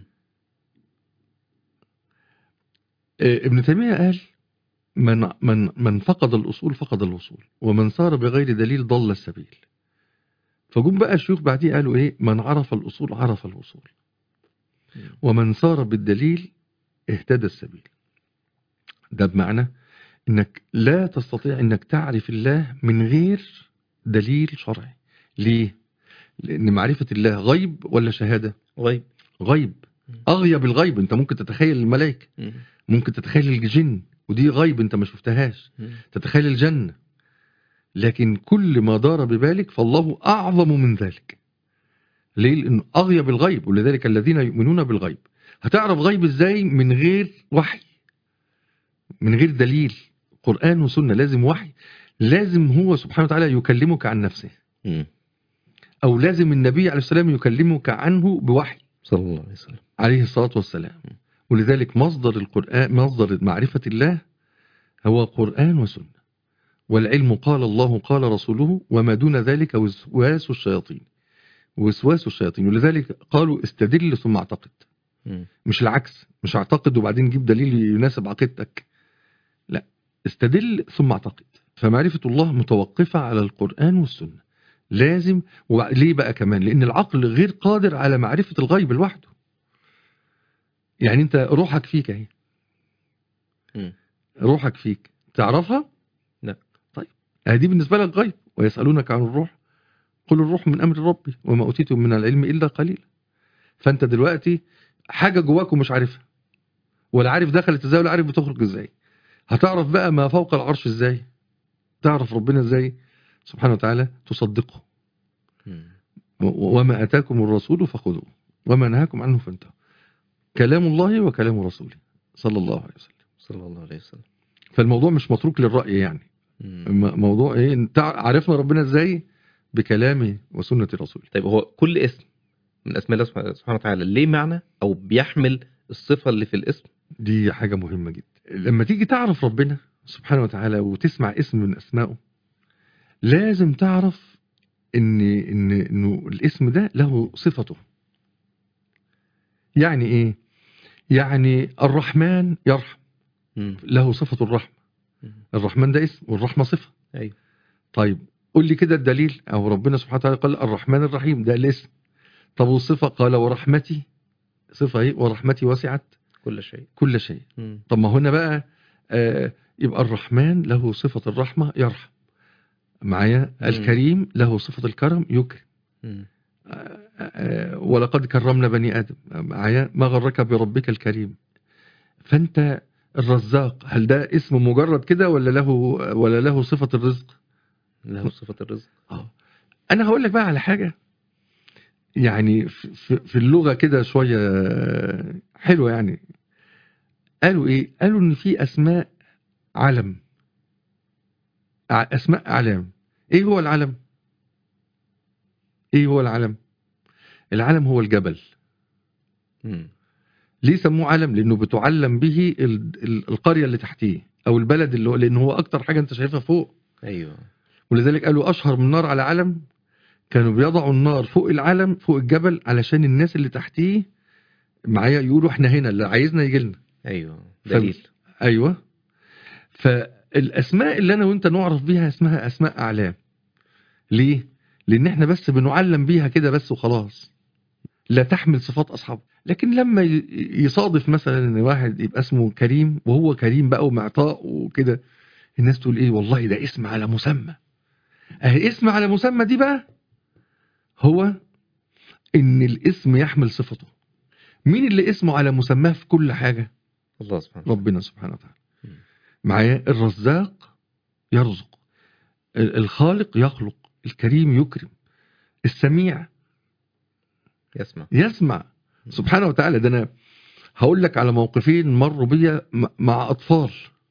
آه، ابن تيمية قال من, من, من فقد الأصول فقد الوصول ومن سار بغير دليل ضل السبيل فجم بقى الشيوخ بعديه قالوا إيه من عرف الأصول عرف الوصول مم. ومن سار بالدليل اهتدى السبيل ده بمعنى انك لا تستطيع انك تعرف الله من غير دليل شرعي ليه لان معرفة الله غيب ولا شهادة غيب غيب اغيب الغيب انت ممكن تتخيل الملائكة مم. ممكن تتخيل الجن ودي غيب انت ما شفتهاش مم. تتخيل الجنة لكن كل ما دار ببالك فالله أعظم من ذلك ليه؟ لأنه أغيب الغيب ولذلك الذين يؤمنون بالغيب هتعرف غيب إزاي من غير وحي من غير دليل قرآن وسنة لازم وحي لازم هو سبحانه وتعالى يكلمك عن نفسه مم. أو لازم النبي عليه السلام يكلمك عنه بوحي صلى الله عليه وسلم عليه الصلاة والسلام ولذلك مصدر القرآن مصدر معرفة الله هو قرآن وسنة والعلم قال الله قال رسوله وما دون ذلك وسواس الشياطين وسواس الشياطين ولذلك قالوا استدل ثم اعتقد مم. مش العكس مش اعتقد وبعدين جيب دليل يناسب عقيدتك لا استدل ثم اعتقد فمعرفة الله متوقفة على القرآن والسنة لازم وليه بقى كمان لأن العقل غير قادر على معرفة الغيب لوحده يعني انت روحك فيك اهي مم. روحك فيك تعرفها لا. طيب هذه بالنسبة لك غيب ويسألونك عن الروح قل الروح من أمر ربي وما أوتيتم من العلم إلا قليلا فأنت دلوقتي حاجة جواك ومش عارفها ولا عارف دخلت ازاي ولا عارف بتخرج ازاي هتعرف بقى ما فوق العرش ازاي تعرف ربنا ازاي سبحانه وتعالى تصدقه مم. و- وما أتاكم الرسول فخذوه وما نهاكم عنه فانتهوا كلام الله وكلام رسوله صلى الله عليه وسلم صلى الله عليه وسلم فالموضوع مش متروك للرأي يعني مم. م- موضوع ايه انت عرفنا ربنا ازاي بكلامه وسنة رسوله طيب هو كل اسم من اسماء الله سبحانه سبحانه وتعالى ليه معنى او بيحمل الصفة اللي في الاسم دي حاجة مهمة جدا لما تيجي تعرف ربنا سبحانه وتعالى وتسمع اسم من اسمائه لازم تعرف ان ان انه الاسم ده له صفته يعني ايه يعني الرحمن يرحم مم. له صفة الرحمة مم. الرحمن ده اسم والرحمة صفة ايوه طيب قول لي كده الدليل او ربنا سبحانه وتعالى قال الرحمن الرحيم ده الاسم طب والصفة قال ورحمتي صفة ايه ورحمتي وسعت كل شيء كل شيء مم. طب ما هنا بقى آه يبقى الرحمن له صفة الرحمة يرحم معايا مم. الكريم له صفة الكرم يكرم مم. آه، آه، ولقد كرمنا بني آدم معايا ما غرك بربك الكريم فانت الرزاق هل ده اسم مجرد كده ولا له ولا له صفه الرزق له صفة الرزق اه انا هقول لك بقى على حاجه يعني في- في في اللغه كده شويه حلوه يعني قالوا ايه قالوا ان في اسماء علم ع- اسماء اعلام ايه هو العلم ايه هو العلم العلم هو الجبل مم. ليه سموه علم لانه بتعلم به ال- ال- القريه اللي تحتيه او البلد اللي هو لان هو اكتر حاجه انت شايفها فوق ايوه ولذلك قالوا اشهر من نار على علم كانوا بيضعوا النار فوق العلم فوق الجبل علشان الناس اللي تحتيه معايا يقولوا احنا هنا اللي عايزنا يجي لنا ايوه فم- دليل ايوه فالاسماء اللي انا وانت نعرف بيها اسمها اسماء اعلام ليه لان احنا بس بنعلم بيها كده بس وخلاص لا تحمل صفات اصحابه لكن لما ي- يصادف مثلا ان واحد يبقى اسمه كريم وهو كريم بقى ومعطاء وكده الناس تقول ايه والله ده اسم على مسمى اهي اسم على مسمى دي بقى هو ان الاسم يحمل صفته مين اللي اسمه على مسماه في كل حاجه الله سبحانه وتعالى ربنا سبحانه وتعالى مم. معايا الرزاق يرزق ال- الخالق يخلق الكريم يكرم السميع يسمع يسمع سبحانه وتعالى ده انا هقول لك على موقفين مروا بيا م- مع اطفال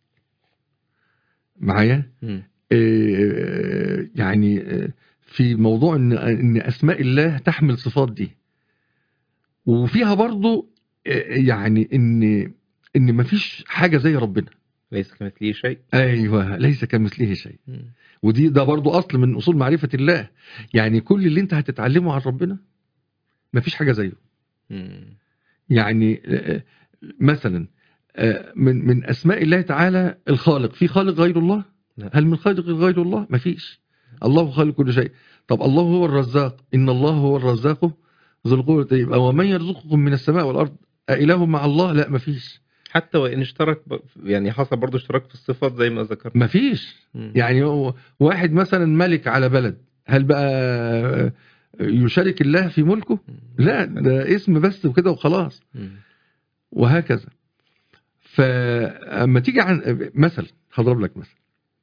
معايا مم. آه، يعني آه، في موضوع ان ان اسماء الله تحمل صفات دي وفيها برضو آه، يعني ان ان مفيش حاجه زي ربنا ليس كمثله شيء ايوه ليس كمثله شيء مم. ودي ده برضو اصل من اصول معرفه الله يعني كل اللي انت هتتعلمه عن ربنا مفيش حاجه زيه مم. يعني آه، مثلا آه، من من اسماء الله تعالى الخالق في خالق غير الله لا. هل من خالق غير الله مفيش الله خالق كل شيء طب الله هو الرزاق ان الله هو الرزاق ذو القوه يبقى ومن يرزقكم من السماء والارض أإله مع الله لا مفيش حتى وان اشترك ب... يعني حصل برضه اشتراك في الصفات زي ما ذكرت مفيش مم. يعني هو واحد مثلا ملك على بلد هل بقى يشارك الله في ملكه مم. لا ده اسم بس وكده وخلاص مم. وهكذا فاما تيجي عن مثل هضرب لك مثل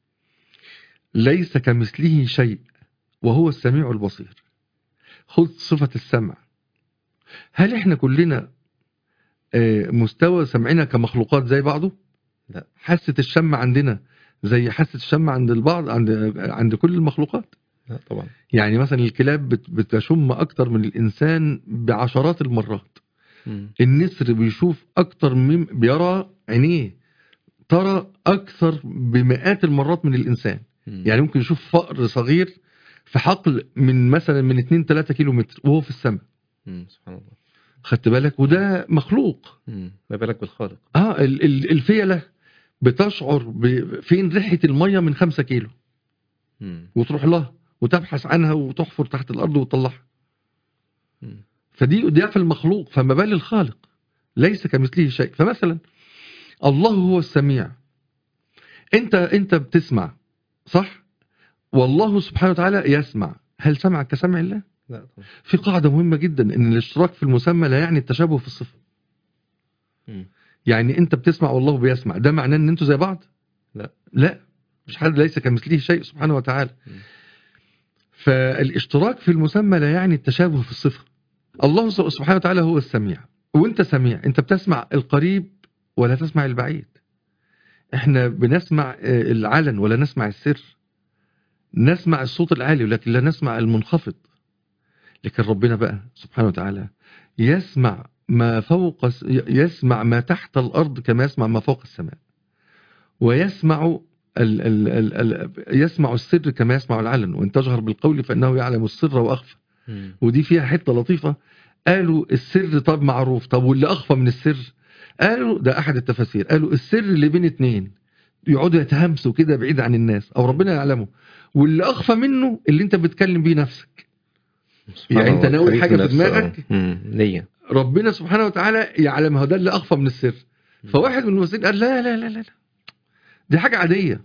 ليس كمثله شيء وهو السميع البصير خذ صفة السمع هل احنا كلنا آه، مستوى سمعنا كمخلوقات زي بعضه لا. حاسة الشم عندنا زي حاسة الشم عند البعض عند عند كل المخلوقات لا طبعا يعني مثلا الكلاب بت- بتشم اكتر من الانسان بعشرات المرات مم. النسر بيشوف اكتر من بيرى عينيه ترى اكثر بمئات المرات من الانسان مم. يعني ممكن يشوف فأر صغير في حقل من مثلا من 2 3 كيلو متر وهو في السماء مم. سبحان الله خدت بالك وده مخلوق مم. ما بالك بالخالق اه ال- ال- الفيله بتشعر ب- فين ريحه الميه من 5 كيلو مم. وتروح لها وتبحث عنها وتحفر تحت الارض وتطلعها مم. فدي ده في المخلوق فما بال الخالق ليس كمثله شيء فمثلا الله هو السميع انت انت بتسمع صح والله سبحانه وتعالى يسمع هل سمعك كسمع الله لا طبعا في قاعده مهمه جدا ان الاشتراك في المسمى لا يعني التشابه في الصفه مم. يعني انت بتسمع والله بيسمع ده معناه ان انتوا زي بعض لا. لا مش حد ليس كمثله شيء سبحانه وتعالى مم. فالاشتراك في المسمى لا يعني التشابه في الصفه الله سبحانه وتعالى هو السميع وانت سميع انت بتسمع القريب ولا تسمع البعيد احنا بنسمع آه، العلن ولا نسمع السر نسمع الصوت العالي ولكن لا نسمع المنخفض لكن ربنا بقى سبحانه وتعالى يسمع ما فوق يسمع ما تحت الارض كما يسمع ما فوق السماء ويسمع ال ال ال ال يسمع السر كما يسمع العلن وان تجهر بالقول فانه يعلم السر واخفى مم. ودي فيها حته لطيفه قالوا السر طب معروف طب واللي اخفى من السر قالوا ده احد التفاسير قالوا السر اللي بين اتنين يقعدوا يتهمسوا كده بعيد عن الناس او ربنا يعلمه واللي اخفى منه اللي انت بتكلم بيه نفسك سبحان يعني أنت الله. ناوي خليك حاجة في نفسه. دماغك؟ مم. نية ربنا سبحانه وتعالى يعلمها ده اللي اخفى من السر فواحد من المفسرين قال لا لا لا لا لا. دي حاجه عاديه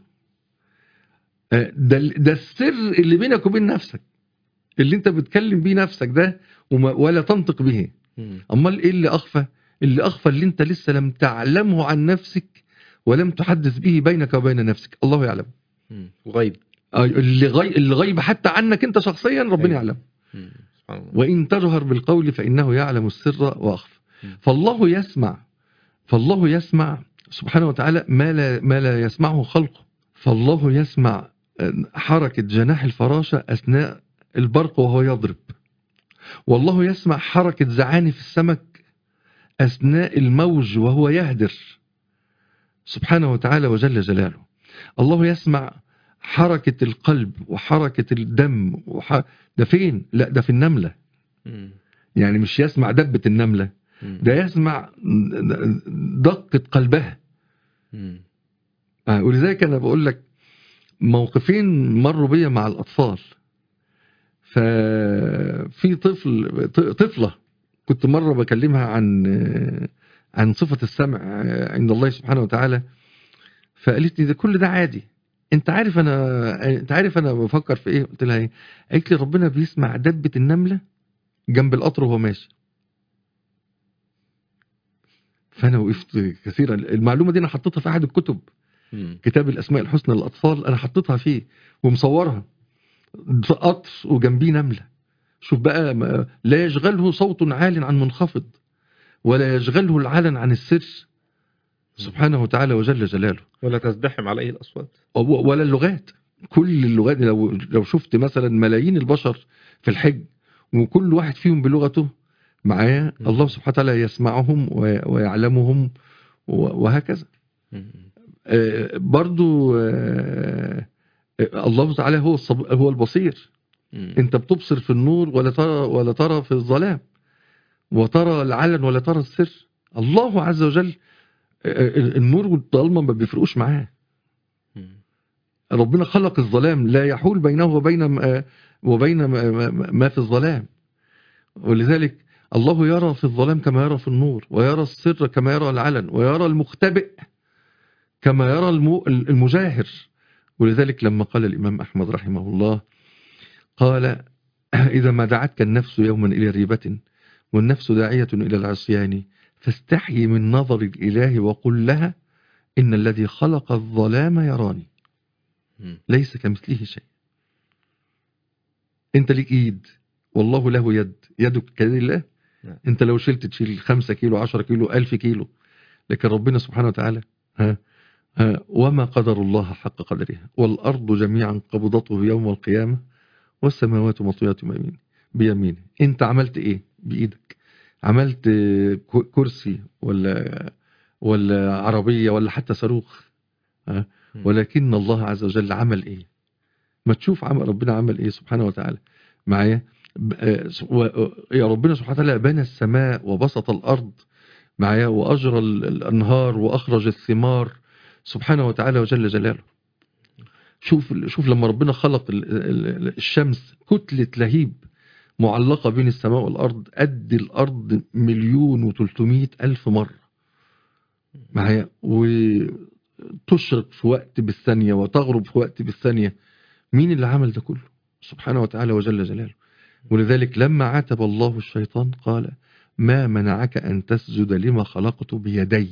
آه، ده ده السر اللي بينك وبين نفسك اللي انت بتكلم بيه نفسك ده وما ولا تنطق به مم. امال ايه اللي اخفى اللي أخفى اللي أنت لسه لم تعلمه عن نفسك ولم تحدث به بينك وبين نفسك الله يعلم مم. غيب آه، اللي غيب اللي غيب حتى عنك أنت شخصيا ربنا أيوة. يعلم مم. سبحان الله وإن تجهر بالقول فإنه يعلم السر وأخفى م. فالله يسمع فالله يسمع سبحانه وتعالى ما لا, ما لا يسمعه خلقه فالله يسمع حركة جناح الفراشة أثناء البرق وهو يضرب والله يسمع حركة زعانف السمك أثناء الموج وهو يهدر سبحانه وتعالى وجل جلاله الله يسمع حركة القلب وحركة الدم وح... ده فين؟ لا ده في النملة مم. يعني مش يسمع دبة النملة مم. ده يسمع دقة قلبها مم. آه، ولذلك أنا بقول لك موقفين مروا بيا مع الأطفال ففي طفل ط- طفلة كنت مرة بكلمها عن عن صفة السمع عند الله سبحانه وتعالى فقالت لي ده كل ده عادي انت عارف انا انت عارف انا بفكر في ايه قلت لها ايه قالت لي ربنا بيسمع دبة النملة جنب القطر وهو ماشي فانا وقفت كثيرا المعلومه دي انا حطيتها في احد الكتب مم. كتاب الاسماء الحسنى للاطفال انا حطيتها فيه ومصورها في قطر وجنبيه نمله شوف بقى ما- لا يشغله صوت عال عن منخفض ولا يشغله العلن عن السر سبحانه وتعالى وجل جلاله ولا تزدحم عليه الأصوات و- ولا اللغات كل اللغات لو لو شفت مثلا ملايين البشر في الحج وكل واحد فيهم بلغته معايا م. الله سبحانه وتعالى يسمعهم وي- ويعلمهم و- وهكذا مم. آه، برضو آه، آه، الله تعالى هو الصب- هو البصير مم. انت بتبصر في النور ولا ترى ولا ترى في الظلام وترى العلن ولا ترى السر الله عز وجل آه، آه، النور والظلمه ما بيفرقوش معاه مم. ربنا خلق الظلام لا يحول بينه وبين ما- وبين ما- ما ما في الظلام ولذلك الله يرى في الظلام كما يرى في النور ويرى السر كما يرى العلن ويرى المختبئ كما يرى الم- المجاهر ولذلك لما قال الإمام أحمد رحمه الله قال إذا ما دعتك النفس يوما إلى ريبة والنفس داعية إلى العصيان فاستحي من نظر الإله وقل لها إن الذي خلق الظلام يراني مم. ليس كمثله شيء انت ليك ايد والله له يد يدك كيد الله نعم. انت لو شلت تشيل خمسة كيلو عشرة كيلو ألف كيلو لكن ربنا سبحانه وتعالى ها ها وما قدر الله حق قدره والأرض جميعا قبضته يوم القيامة والسماوات مطويات بيمينه بيمينه انت عملت ايه بإيدك عملت ك- كرسي ولا ولا عربية ولا حتى صاروخ ها مم. ولكن الله عز وجل عمل ايه ما تشوف عمل ربنا عمل ايه سبحانه وتعالى معايا ب- آه، س- و- آه، يا ربنا سبحانه وتعالى بنى السماء وبسط الارض معايا واجرى ال- الانهار واخرج الثمار سبحانه وتعالى وجل جلاله شوف شوف لما ربنا خلق ال- ال- الشمس كتلة لهيب معلقة بين السماء والأرض قد الأرض مليون وتلتمية ألف مرة معايا وتشرق في وقت بالثانية وتغرب في وقت بالثانية مين اللي عمل ده كله سبحانه وتعالى وجل جلاله ولذلك لما عاتب الله الشيطان قال ما منعك أن تسجد لما خلقت بيدي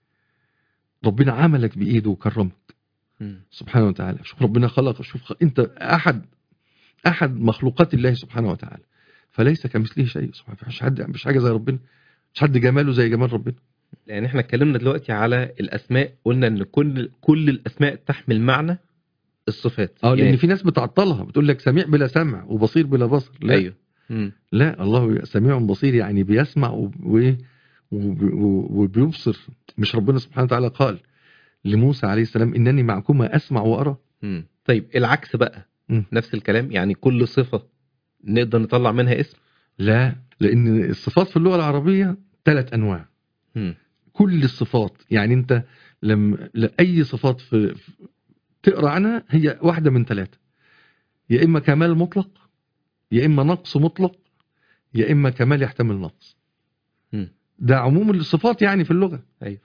ربنا عملك بإيده وكرمك مم. سبحانه وتعالى شوف ربنا خلق شوف خ- انت احد احد مخلوقات الله سبحانه وتعالى فليس كمثله شيء سبحانه مش حد مش حاجه زي ربنا مش حد جماله زي جمال ربنا يعني احنا اتكلمنا دلوقتي على الاسماء قلنا ان كل كل الاسماء تحمل معنى الصفات اه لان يعني في ناس بتعطلها بتقول لك سميع بلا سمع وبصير بلا بصر لا ايوه مم. لا الله سميع بصير يعني بيسمع وب- وإيه؟ وب- وب- وبيبصر مش ربنا سبحانه وتعالى قال لموسى عليه السلام انني معكما اسمع وارى مم. طيب العكس بقى مم. نفس الكلام يعني كل صفة نقدر نطلع منها اسم لا لان الصفات في اللغه العربيه ثلاث انواع مم. كل الصفات يعني انت لما اي صفات في في- تقرا عنها هي واحده من ثلاثه يا اما كمال مطلق يا اما نقص مطلق يا اما كمال يحتمل نقص مم. ده عموم الصفات يعني في اللغه أيوة.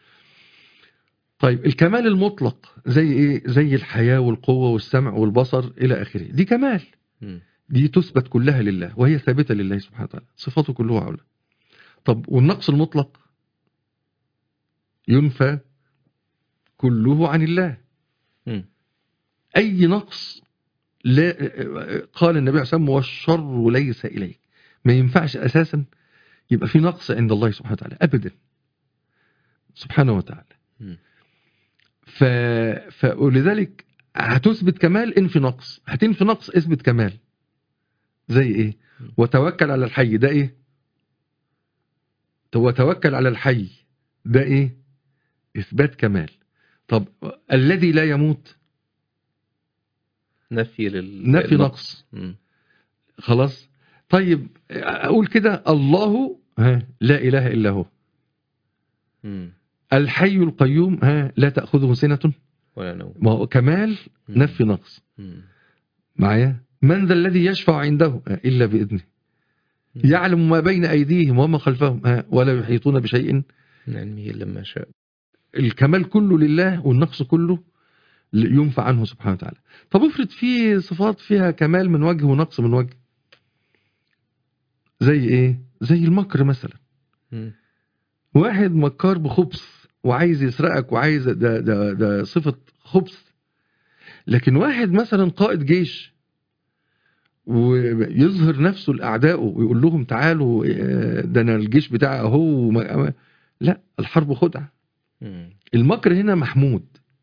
طيب الكمال المطلق زي ايه زي الحياه والقوه والسمع والبصر الى اخره دي كمال مم. دي تثبت كلها لله وهي ثابته لله سبحانه وتعالى صفاته كلها علا طب والنقص المطلق ينفى كله عن الله مم. أي نقص لا قال النبي عليه الصلاة والسلام والشر ليس إليك ما ينفعش أساسا يبقى في نقص عند الله سبحانه وتعالى أبدا سبحانه وتعالى مم. ف... ف... ولذلك هتثبت كمال انفي نقص هتنفي نقص اثبت كمال زي ايه وتوكل على الحي ده ايه وتوكل على الحي ده ايه اثبات كمال طب الذي لا يموت نفي لل نفي نقص مم. خلاص طيب اقول كده الله ها لا اله الا هو مم. الحي القيوم ها لا تاخذه سنه ولا نوم ما هو كمال مم. نفي نقص مم. معايا من ذا الذي يشفع عنده ها، الا باذنه مم. يعلم ما بين ايديهم وما خلفهم ها، ولا يحيطون بشيء من علمه لما شاء الكمال كله لله والنقص كله ينفع عنه سبحانه وتعالى طب افرض في صفات فيها كمال من وجه ونقص من وجه زي ايه زي المكر مثلا مم. واحد مكار بخبث وعايز يسرقك وعايز ده ده ده صفة خبث لكن واحد مثلا قائد جيش ويظهر نفسه لأعدائه ويقول لهم تعالوا آه، ده أنا الجيش بتاعي أهو وما- لا الحرب خدعة مم. المكر هنا محمود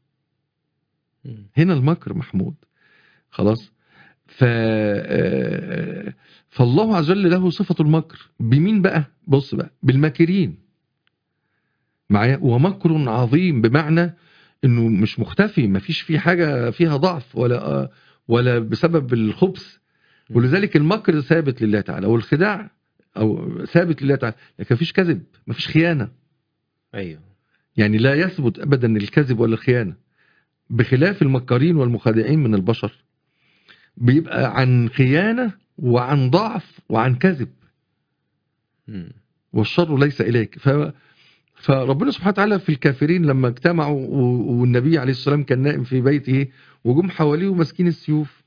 مم. هنا المكر محمود خلاص ف آه، فالله عز وجل له صفة المكر بمين بقى بص بقى بالماكرين معايا ومكر عظيم بمعنى انه مش مختفي ما فيش فيه حاجة فيها ضعف ولا آه، ولا بسبب الخبث ولذلك المكر ثابت لله تعالى والخداع او ثابت لله تعالى لكن مفيش كذب مفيش خيانة ايوه يعني لا يثبت ابدا الكذب ولا الخيانه بخلاف المكارين والمخادعين من البشر بيبقى عن خيانه وعن ضعف وعن كذب مم. والشر ليس اليك ف فربنا سبحانه وتعالى في الكافرين لما اجتمعوا و- والنبي عليه الصلاه والسلام كان نائم في بيته وجم حواليه ماسكين السيوف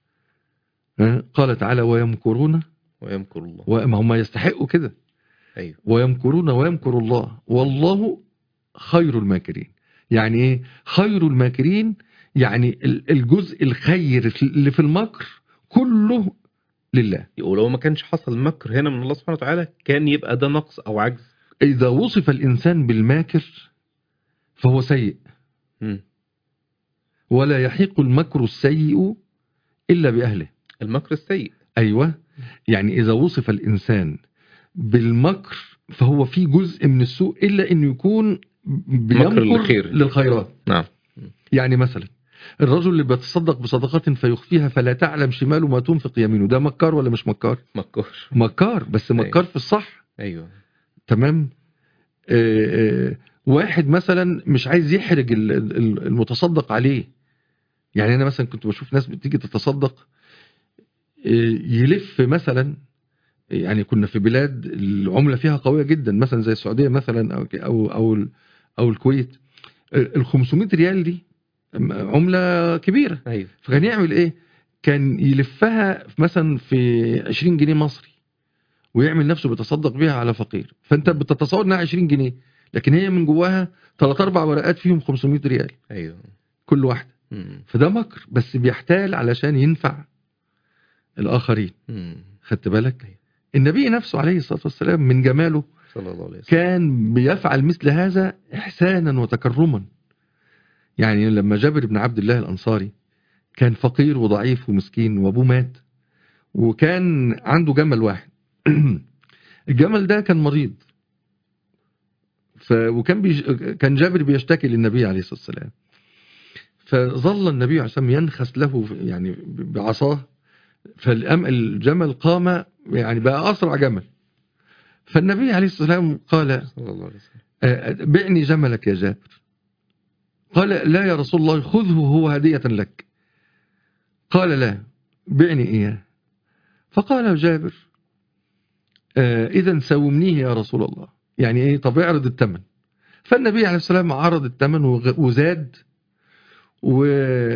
ها؟ قال تعالى ويمكرون ويمكر الله وما هم يستحقوا كده ايوه ويمكرون ويمكر الله والله خير الماكرين يعني ايه خير الماكرين يعني ال- الجزء الخير في- اللي في المكر كله لله ولو ما كانش حصل مكر هنا من الله سبحانه وتعالى كان يبقى ده نقص او عجز اذا وصف الانسان بالماكر فهو سيء مم. ولا يحيق المكر السيء الا باهله المكر السيء ايوه يعني اذا وصف الانسان بالمكر فهو في جزء من السوء الا انه يكون بيمكر للخير. للخيرات نعم يعني مثلا الرجل اللي بيتصدق بصدقة فيخفيها فلا تعلم شماله ما تنفق يمينه ده مكار ولا مش مكار مكر مكار بس مكار أيوة. في الصح ايوه تمام آه، آه، واحد مثلا مش عايز يحرج ال- ال- المتصدق عليه يعني انا مثلا كنت بشوف ناس بتيجي تتصدق آه، يلف مثلا يعني كنا في بلاد العملة فيها قوية جدا مثلا زي السعودية مثلا او او او, ال- أو الكويت ال 500 ريال دي عملة كبيرة ايوه فكان يعمل ايه كان يلفها مثلا في 20 جنيه مصري ويعمل نفسه بيتصدق بيها على فقير فانت بتتصور انها 20 جنيه لكن هي من جواها ثلاث اربع ورقات فيهم 500 ريال ايوه كل واحده مم. فده مكر بس بيحتال علشان ينفع الاخرين مم. خدت بالك النبي نفسه عليه الصلاه والسلام من جماله صلى الله عليه وسلم كان بيفعل مثل هذا احسانا وتكرما يعني لما جابر بن عبد الله الانصاري كان فقير وضعيف ومسكين وابوه مات وكان عنده جمل واحد الجمل ده كان مريض ف وكان بيج... كان جابر بيشتكي للنبي عليه الصلاه والسلام فظل النبي عليه الصلاه والسلام ينخس له يعني بعصاه فالأم الجمل قام يعني بقى اسرع جمل فالنبي عليه الصلاه والسلام قال صلى الله عليه وسلم آه، بعني جملك يا جابر قال لا يا رسول الله خذه هو هدية لك قال لا بعني إياه فقال جابر آه، إذا سومنيه يا رسول الله يعني إيه طب اعرض الثمن فالنبي عليه السلام عرض الثمن وغ- وزاد و...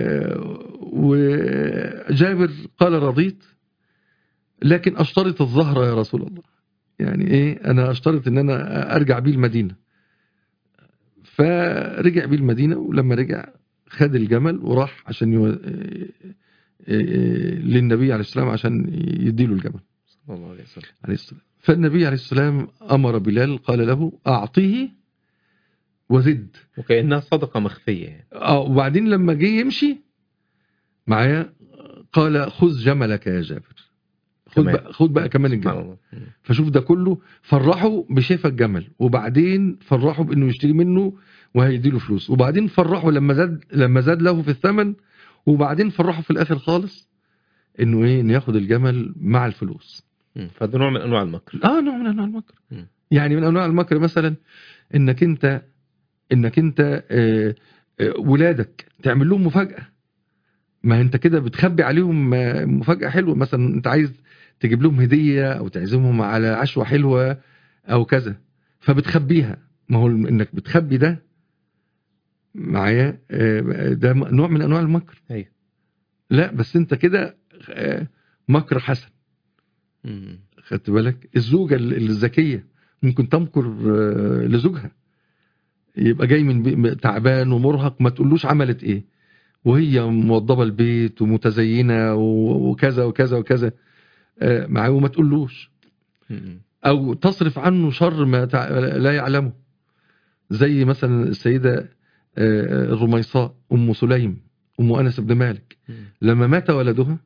وجابر قال رضيت لكن أشترط الظهر يا رسول الله يعني إيه أنا أشترط إن أنا أرجع بيه المدينة فرجع بيه المدينة ولما رجع خد الجمل وراح عشان يو... آه، آه، للنبي عليه السلام عشان يديله الجمل صلى الله عليه وسلم عليه السلام فالنبي عليه السلام أمر بلال قال له أعطيه وزد وكأنها صدقة مخفية يعني اه وبعدين لما جه يمشي معايا قال خذ جملك يا جابر خذ كمان. بقى, خذ بقى كمان سبحان الجمل الله مم. فشوف ده كله فرحوا بشفا الجمل وبعدين فرحوا بانه يشتري منه وهيديله فلوس وبعدين فرحوا لما زاد لما زاد له في الثمن وبعدين فرحوا في الاخر خالص انه ايه انه ياخد الجمل مع الفلوس مم. فده نوع من أنواع المكر اه نوع من انواع المكر مم. يعني من انواع المكر مثلا انك انت انك انت آه، آه، ولادك تعمل لهم مفاجاه ما انت كده بتخبي عليهم آه، مفاجاه حلوه مثلا انت عايز تجيب لهم هديه او تعزمهم على عشوه حلوه او كذا فبتخبيها ما هو انك بتخبي ده معايا آه، ده نوع من انواع المكر أيوه لا بس انت كده آه، مكر حسن مم. خدت بالك الزوجة ال- الذكية ممكن تمكر آه، لزوجها يبقى جاي من بي- تعبان ومرهق ما تقولوش عملت ايه وهي موضبة البيت ومتزينة و- وكذا وكذا وكذا آه، معاه وما تقولوش مم. او تصرف عنه شر ما تع- لا يعلمه زي مثلا السيدة آه، الرميصاء ام سليم ام انس بن مالك مم. لما مات ولدها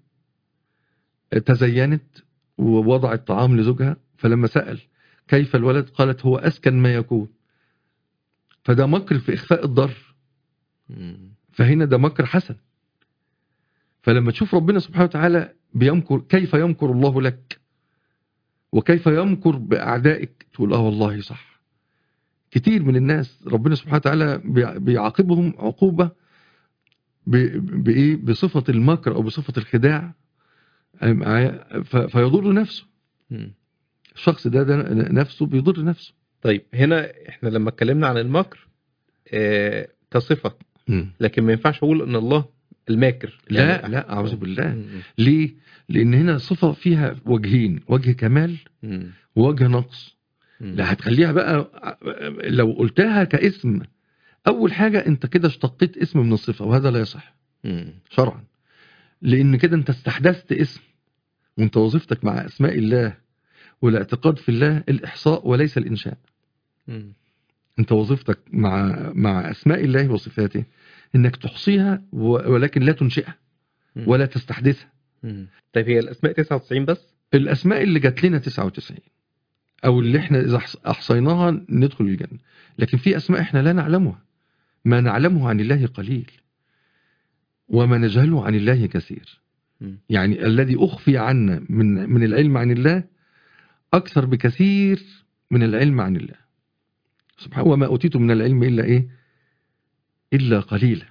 تزينت ووضعت طعام لزوجها فلما سأل كيف الولد قالت هو أسكن ما يكون فده مكر في إخفاء الضر مم. فهنا ده مكر حسن فلما تشوف ربنا سبحانه وتعالى بيمكر كيف يمكر الله لك وكيف يمكر بأعدائك تقول آه والله صح كتير من الناس ربنا سبحانه وتعالى بيع- بيعاقبهم عقوبة ب- بإيه بصفة المكر أو بصفة الخداع معايا؟ ف- فيضر نفسه مم. الشخص ده, ده نفسه بيضر نفسه طيب هنا احنا لما اتكلمنا عن المكر آه كصفة لكن ما ينفعش اقول ان الله الماكر لا لا أعوذ بالله مم. ليه؟ لأن هنا صفة فيها وجهين وجه كمال مم. ووجه نقص مم. لا هتخليها بقى لو قلتها كاسم أول حاجة أنت كده اشتقيت اسم من الصفة وهذا لا يصح مم. شرعا لأن كده أنت استحدثت اسم وأنت وظيفتك مع أسماء الله والاعتقاد في الله الإحصاء وليس الإنشاء مم. انت وظيفتك مع مع اسماء الله وصفاته انك تحصيها و- ولكن لا تنشئها مم. ولا تستحدثها مم. طيب هي الاسماء 99 بس الاسماء اللي جات لنا 99 او اللي احنا اذا أحص- احصيناها ندخل الجنه لكن في اسماء احنا لا نعلمها ما نعلمه عن الله قليل وما نجهله عن الله كثير مم. يعني الذي اخفي عنا من من العلم عن الله اكثر بكثير من العلم عن الله سبحانه وما اوتيتم من العلم الا ايه الا قليلا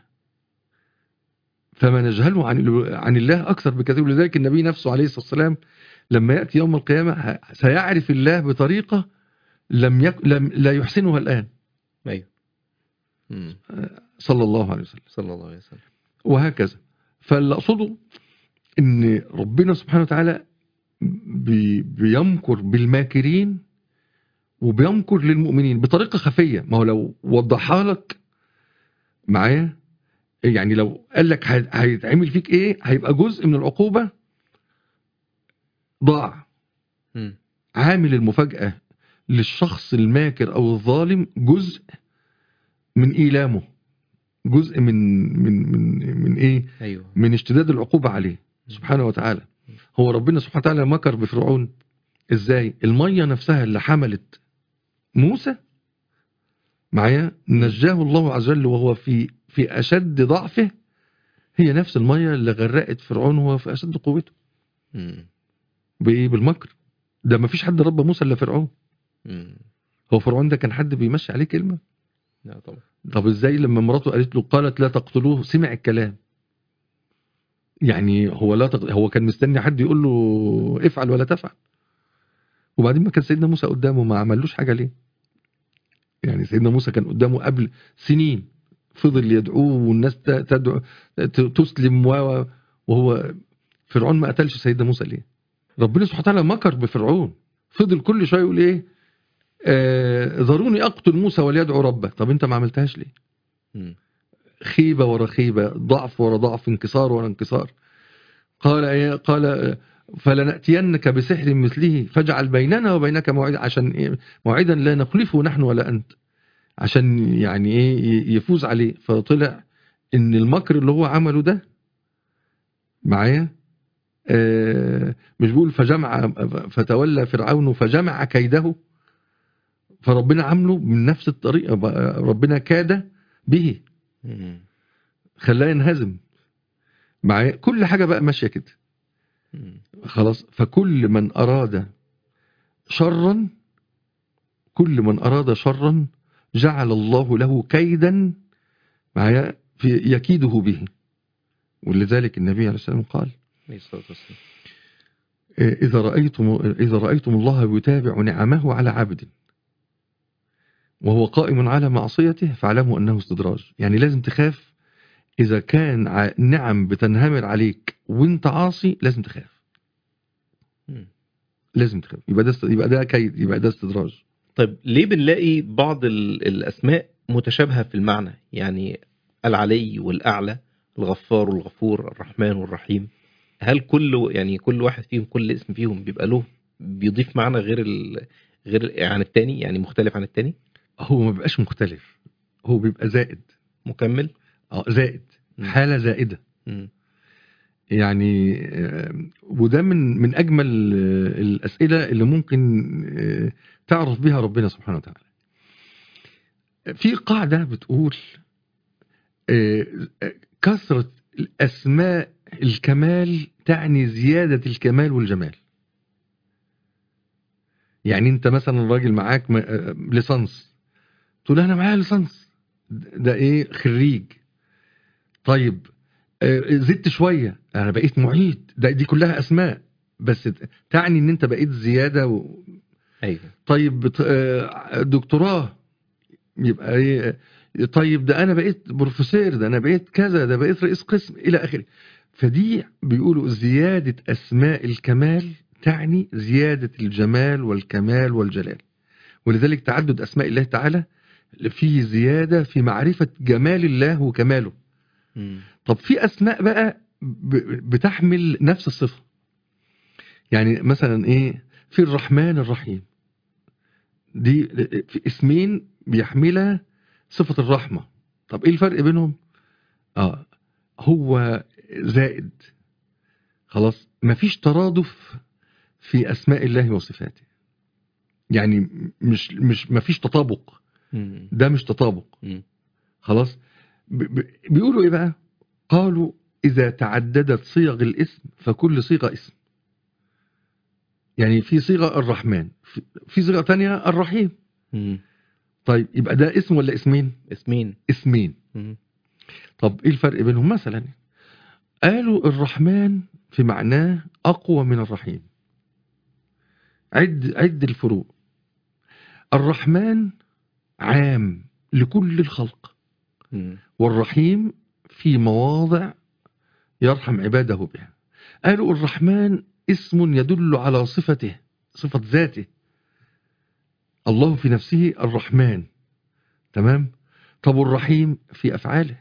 فما نجهله عن عن الله اكثر بكثير ولذلك النبي نفسه عليه الصلاه والسلام لما ياتي يوم القيامه ه- سيعرف الله بطريقه لم يك لم لا يحسنها الان ايوه مم. صلى الله عليه وسلم صلى الله عليه وسلم وهكذا فاللي اقصده ان ربنا سبحانه وتعالى بي بيمكر بالماكرين وبيمكر للمؤمنين بطريقه خفيه ما هو لو وضحها لك معايا يعني لو قال لك هي- هيتعمل فيك ايه هيبقى جزء من العقوبه ضاع مم. عامل المفاجاه للشخص الماكر او الظالم جزء من ايلامه جزء من من من من ايه ايوه من اشتداد العقوبة عليه سبحانه وتعالى هو ربنا سبحانه وتعالى مكر بفرعون ازاي المية نفسها اللي حملت موسى معايا نجاه الله عز وجل وهو في في اشد ضعفه هي نفس المية اللي غرقت فرعون وهو في اشد قوته مم. بايه بالمكر ده ما فيش حد رب موسى الا فرعون مم. هو فرعون ده كان حد بيمشي عليه كلمة لا طبعا طب ازاي لما مراته قالت له قالت لا تقتلوه سمع الكلام يعني هو لا تق... هو كان مستني حد يقول له افعل ولا تفعل وبعدين ما كان سيدنا موسى قدامه ما عملوش حاجه ليه يعني سيدنا موسى كان قدامه قبل سنين فضل يدعوه والناس ت- تدعو ت- تسلم و- وهو فرعون ما قتلش سيدنا موسى ليه ربنا سبحانه وتعالى مكر بفرعون فضل كل شويه يقول ايه آه، ذروني اقتل موسى وليدعو ربه طب انت ما عملتهاش ليه مم. خيبة ورا خيبة ضعف ورا ضعف انكسار ورا انكسار قال إيه؟ قال آه، فلنأتينك بسحر مثله فاجعل بيننا وبينك موعدا عشان إيه؟ موعدا لا نخلفه نحن ولا أنت عشان يعني ايه ي- يفوز عليه فطلع ان المكر اللي هو عمله ده معايا آه، مش بيقول فجمع فتولى فرعون فجمع كيده فربنا عامله من نفس الطريقة بقى ربنا كاد به مم. خلاه ينهزم معايا كل حاجة بقى ماشية كده مم. خلاص فكل من أراد شرا كل من أراد شرا جعل الله له كيدا معايا في يكيده به ولذلك النبي عليه السلام قال عليه الصلاة والسلام. إذا رأيتم إذا رأيتم الله يتابع نعمه على عبد وهو قائم على معصيته فاعلموا أنه استدراج يعني لازم تخاف إذا كان ع- نعم بتنهمر عليك وانت عاصي لازم تخاف مم. لازم تخاف يبقى ده است- يبقى ده كيد يبقى ده استدراج طيب ليه بنلاقي بعض ال- الأسماء متشابهة في المعنى يعني العلي والأعلى الغفار والغفور الرحمن والرحيم هل كل يعني كل واحد فيهم كل اسم فيهم بيبقى له بيضيف معنى غير ال... غير عن التاني يعني مختلف عن التاني هو ما بيبقاش مختلف هو بيبقى زائد مكمل اه زائد مم. حالة زائدة مم. يعني آه، وده من من اجمل آه، الاسئله اللي ممكن آه، تعرف بها ربنا سبحانه وتعالى. في قاعده بتقول آه، آه، كثره الاسماء الكمال تعني زياده الكمال والجمال. يعني انت مثلا راجل معاك م- آه، ليسانس تقول انا معايا ليسانس ده ايه خريج طيب آه، زدت شويه انا بقيت معيد ده دي كلها اسماء بس ت- تعني ان انت بقيت زياده و... ايوه طيب بت... آه، دكتوراه يبقى ايه آه، طيب ده انا بقيت بروفيسور ده انا بقيت كذا ده بقيت رئيس قسم الى اخره فدي بيقولوا زياده اسماء الكمال تعني زياده الجمال والكمال والجلال ولذلك تعدد اسماء الله تعالى في زياده في معرفه جمال الله وكماله مم. طب في اسماء بقى ب- بتحمل نفس الصفه يعني مثلا ايه في الرحمن الرحيم دي في اسمين بيحملها صفه الرحمه طب ايه الفرق بينهم اه هو زائد خلاص مفيش ترادف في اسماء الله وصفاته يعني مش مش مفيش تطابق مم. ده مش تطابق مم. خلاص ب- ب- بيقولوا ايه بقى قالوا اذا تعددت صيغ الاسم فكل صيغه اسم يعني في صيغه الرحمن في- في صيغه تانية الرحيم مم. طيب يبقى ده اسم ولا اسمين اسمين اسمين مم. طب ايه الفرق بينهم مثلا قالوا الرحمن في معناه اقوى من الرحيم عد عد الفروق الرحمن عام لكل الخلق مم. والرحيم في مواضع يرحم عباده بها قالوا الرحمن اسم يدل على صفته صفة ذاته الله في نفسه الرحمن تمام طب الرحيم في أفعاله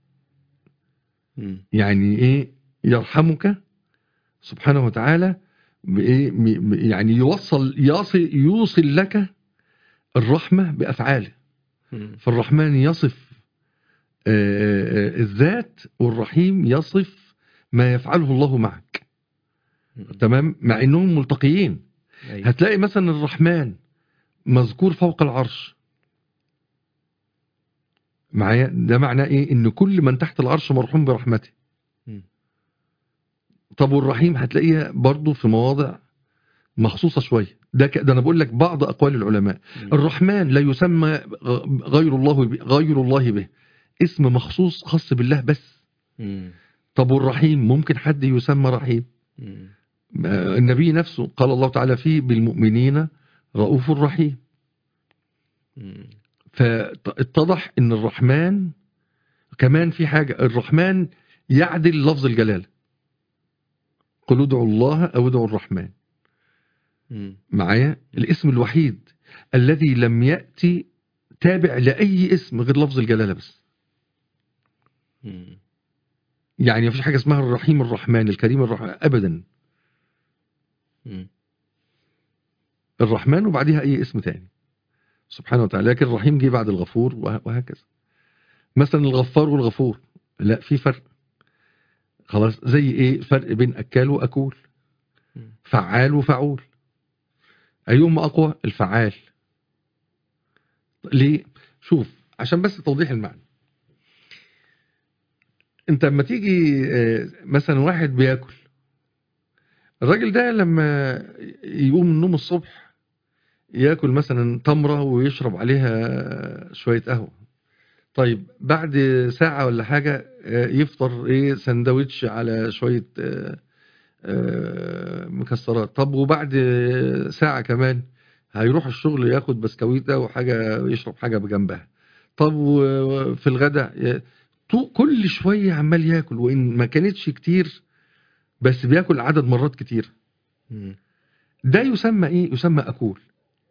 مم. يعني إيه يرحمك سبحانه وتعالى بإيه م- م- يعني يوصل يصل, يوصل لك الرحمة بأفعاله مم. فالرحمن يصف آه، آه، الذات والرحيم يصف ما يفعله الله معك مم. تمام مع انهم ملتقيين أيوة. هتلاقي مثلا الرحمن مذكور فوق العرش معايا ده معناه ايه ان كل من تحت العرش مرحوم برحمته مم. طب والرحيم هتلاقيها برضو في مواضع مخصوصة شوية ده, ك... ده انا بقول لك بعض اقوال العلماء مم. الرحمن لا يسمى غ- غير الله ب- غير الله به اسم مخصوص خاص بالله بس مم. طب والرحيم ممكن حد يسمى رحيم مم. آه، النبي نفسه قال الله تعالى فيه بالمؤمنين رؤوف رحيم مم. فاتضح ان الرحمن كمان في حاجة الرحمن يعدل لفظ الجلالة قل ادعوا الله او ادعوا الرحمن مم. معايا الاسم الوحيد الذي لم يأتي تابع لأي اسم غير لفظ الجلالة بس مم. يعني مفيش حاجة اسمها الرحيم الرحمن الكريم الرحمن أبدا مم. الرحمن وبعدها أي اسم تاني سبحانه وتعالى لكن الرحيم جه بعد الغفور وه- وهكذا مثلا الغفار والغفور لا في فرق خلاص زي ايه فرق بين أكال وأكول مم. فعال وفعول أيهما أقوى الفعال ليه شوف عشان بس توضيح المعنى انت لما تيجي آه، مثلا واحد بياكل الراجل ده لما يقوم من النوم الصبح ياكل مثلا تمرة ويشرب عليها شوية قهوة طيب بعد ساعة ولا حاجة آه، يفطر ايه سندوتش على شوية آه، آه، مكسرات طب وبعد ساعة كمان هيروح الشغل ياخد بسكويتة وحاجة يشرب حاجة بجنبها طب وفي الغداء ي- طو- كل شوية عمال ياكل وإن ما كانتش كتير بس بياكل عدد مرات كتير مم. ده يسمى ايه يسمى أكول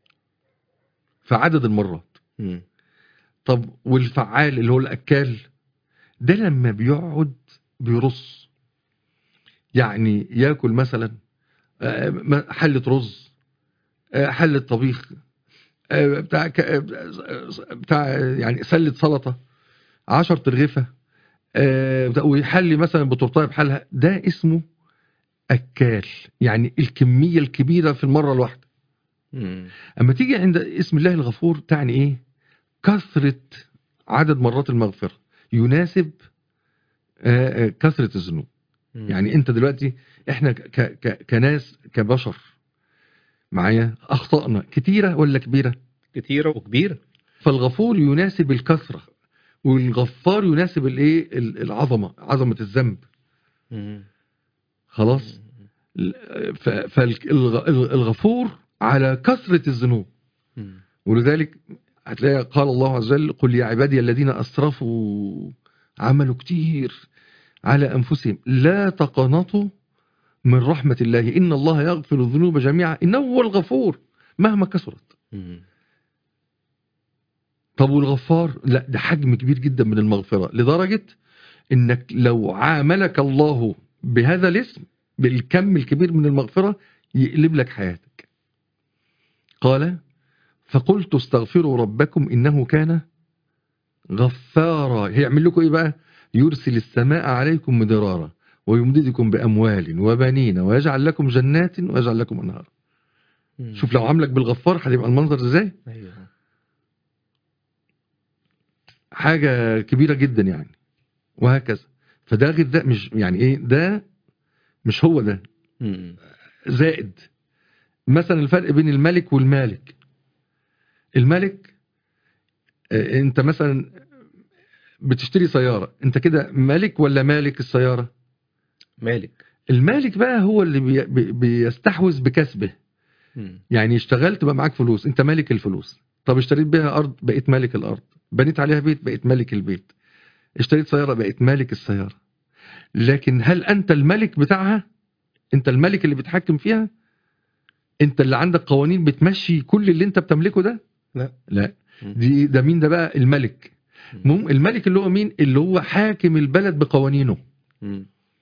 فعدد المرات مم. طب والفعال اللي هو الأكال ده لما بيقعد بيرص يعني ياكل مثلا آه، م- حلة رز آه، حلة طبيخ آه، بتاع ك- آه، بتاع يعني سلة سلطة عشر ترغفة آه، بتاع- ويحلي مثلا بتورتايه بحالها ده اسمه أكال يعني الكمية الكبيرة في المرة الواحدة مم. أما تيجي عند اسم الله الغفور تعني إيه كثرة عدد مرات المغفرة يناسب آه، آه، كثرة الذنوب مم. يعني انت دلوقتي احنا ك ك كناس كبشر معايا اخطأنا كتيرة ولا كبيرة كتيرة وكبيرة فالغفور يناسب الكثرة والغفار يناسب الايه ال- العظمة عظمة الذنب مم. خلاص فالغفور على كثرة الذنوب مم. ولذلك هتلاقي قال الله عز وجل قل يا عبادي الذين أسرفوا عملوا كتير على أنفسهم لا تقنطوا من رحمة الله إن الله يغفر الذنوب جميعا إنه هو الغفور مهما كثرت مم. طب والغفار لا ده حجم كبير جدا من المغفرة لدرجة إنك لو عاملك الله بهذا الاسم بالكم الكبير من المغفرة يقلب لك حياتك قال فقلت استغفروا ربكم إنه كان غفارا هيعمل لكم إيه بقى يرسل السماء عليكم مدرارا ويمددكم بأموال وبنين ويجعل لكم جنات ويجعل لكم أنهارا مم. شوف لو عاملك بالغفار هتبقى المنظر ازاي ايوه حاجة كبيرة جدا يعني وهكذا فده غير ده مش يعني ايه ده مش هو ده مم. زائد مثلا الفرق بين الملك والمالك الملك آه، انت مثلا بتشتري سيارة انت كده ملك ولا مالك السيارة مالك المالك بقى هو اللي بي بي- بيستحوذ بكسبه مم. يعني اشتغلت بقى معاك فلوس انت مالك الفلوس طب اشتريت بيها ارض بقيت مالك الارض بنيت عليها بيت بقيت مالك البيت اشتريت سيارة بقيت مالك السيارة لكن هل انت الملك بتاعها انت الملك اللي بتحكم فيها انت اللي عندك قوانين بتمشي كل اللي انت بتملكه ده لا. لا مم. دي ده مين ده بقى الملك مم الملك اللي هو مين اللي هو حاكم البلد بقوانينه مم.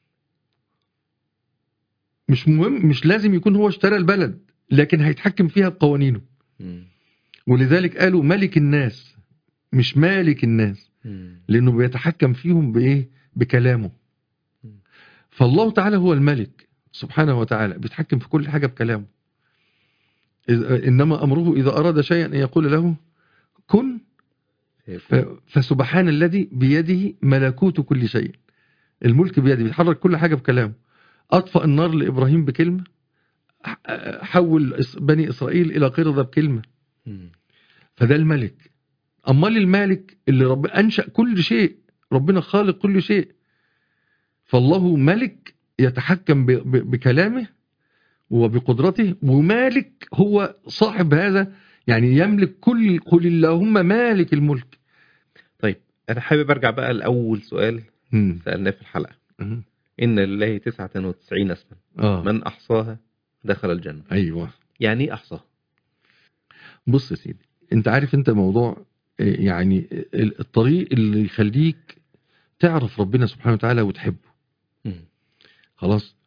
مش مهم مش لازم يكون هو اشترى البلد لكن هيتحكم فيها بقوانينه مم. ولذلك قالوا ملك الناس مش مالك الناس مم. لانه بيتحكم فيهم بايه بكلامه فالله تعالى هو الملك سبحانه وتعالى بيتحكم في كل حاجه بكلامه إذ- انما امره اذا اراد شيئا ان يقول له كن ف- فسبحان الذي بيده ملكوت كل شيء الملك بيده بيتحرك كل حاجه بكلامه اطفأ النار لابراهيم بكلمه ح- حول إس- بني اسرائيل الى قرده بكلمه مم. فده الملك امال المالك اللي رب انشا كل شيء ربنا خالق كل شيء فالله ملك يتحكم ب... ب... بكلامه وبقدرته ومالك هو صاحب هذا يعني يملك كل قل اللهم مالك الملك طيب انا حابب ارجع بقى لاول سؤال مم. سالناه في الحلقه مم. ان لله 99 اسما اه من احصاها دخل الجنه ايوه يعني ايه احصاها بص يا سيدي انت عارف انت موضوع آه، يعني ال- الطريق اللي يخليك تعرف ربنا سبحانه وتعالى وتحبه مم. خلاص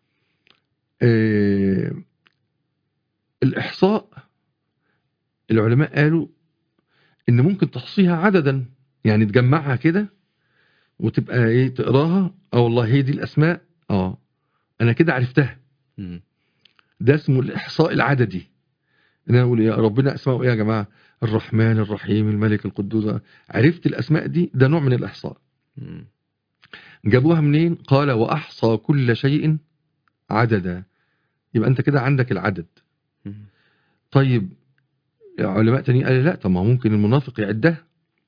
آه الإحصاء العلماء قالوا إن ممكن تحصيها عددا يعني تجمعها كده وتبقى إيه تقراها اه والله هي دي الأسماء اه أنا كده عرفتها مم. ده اسمه الإحصاء العددي إن أنا أقول يا ربنا أسماءه إيه يا جماعة الرحمن الرحيم الملك القدوس عرفت الأسماء دي ده نوع من الإحصاء مم. جابوها منين قال وأحصى كل شيء عددا يبقى أنت كده عندك العدد مم. طيب علماء تانيين قالوا لا طب ما ممكن المنافق يعدها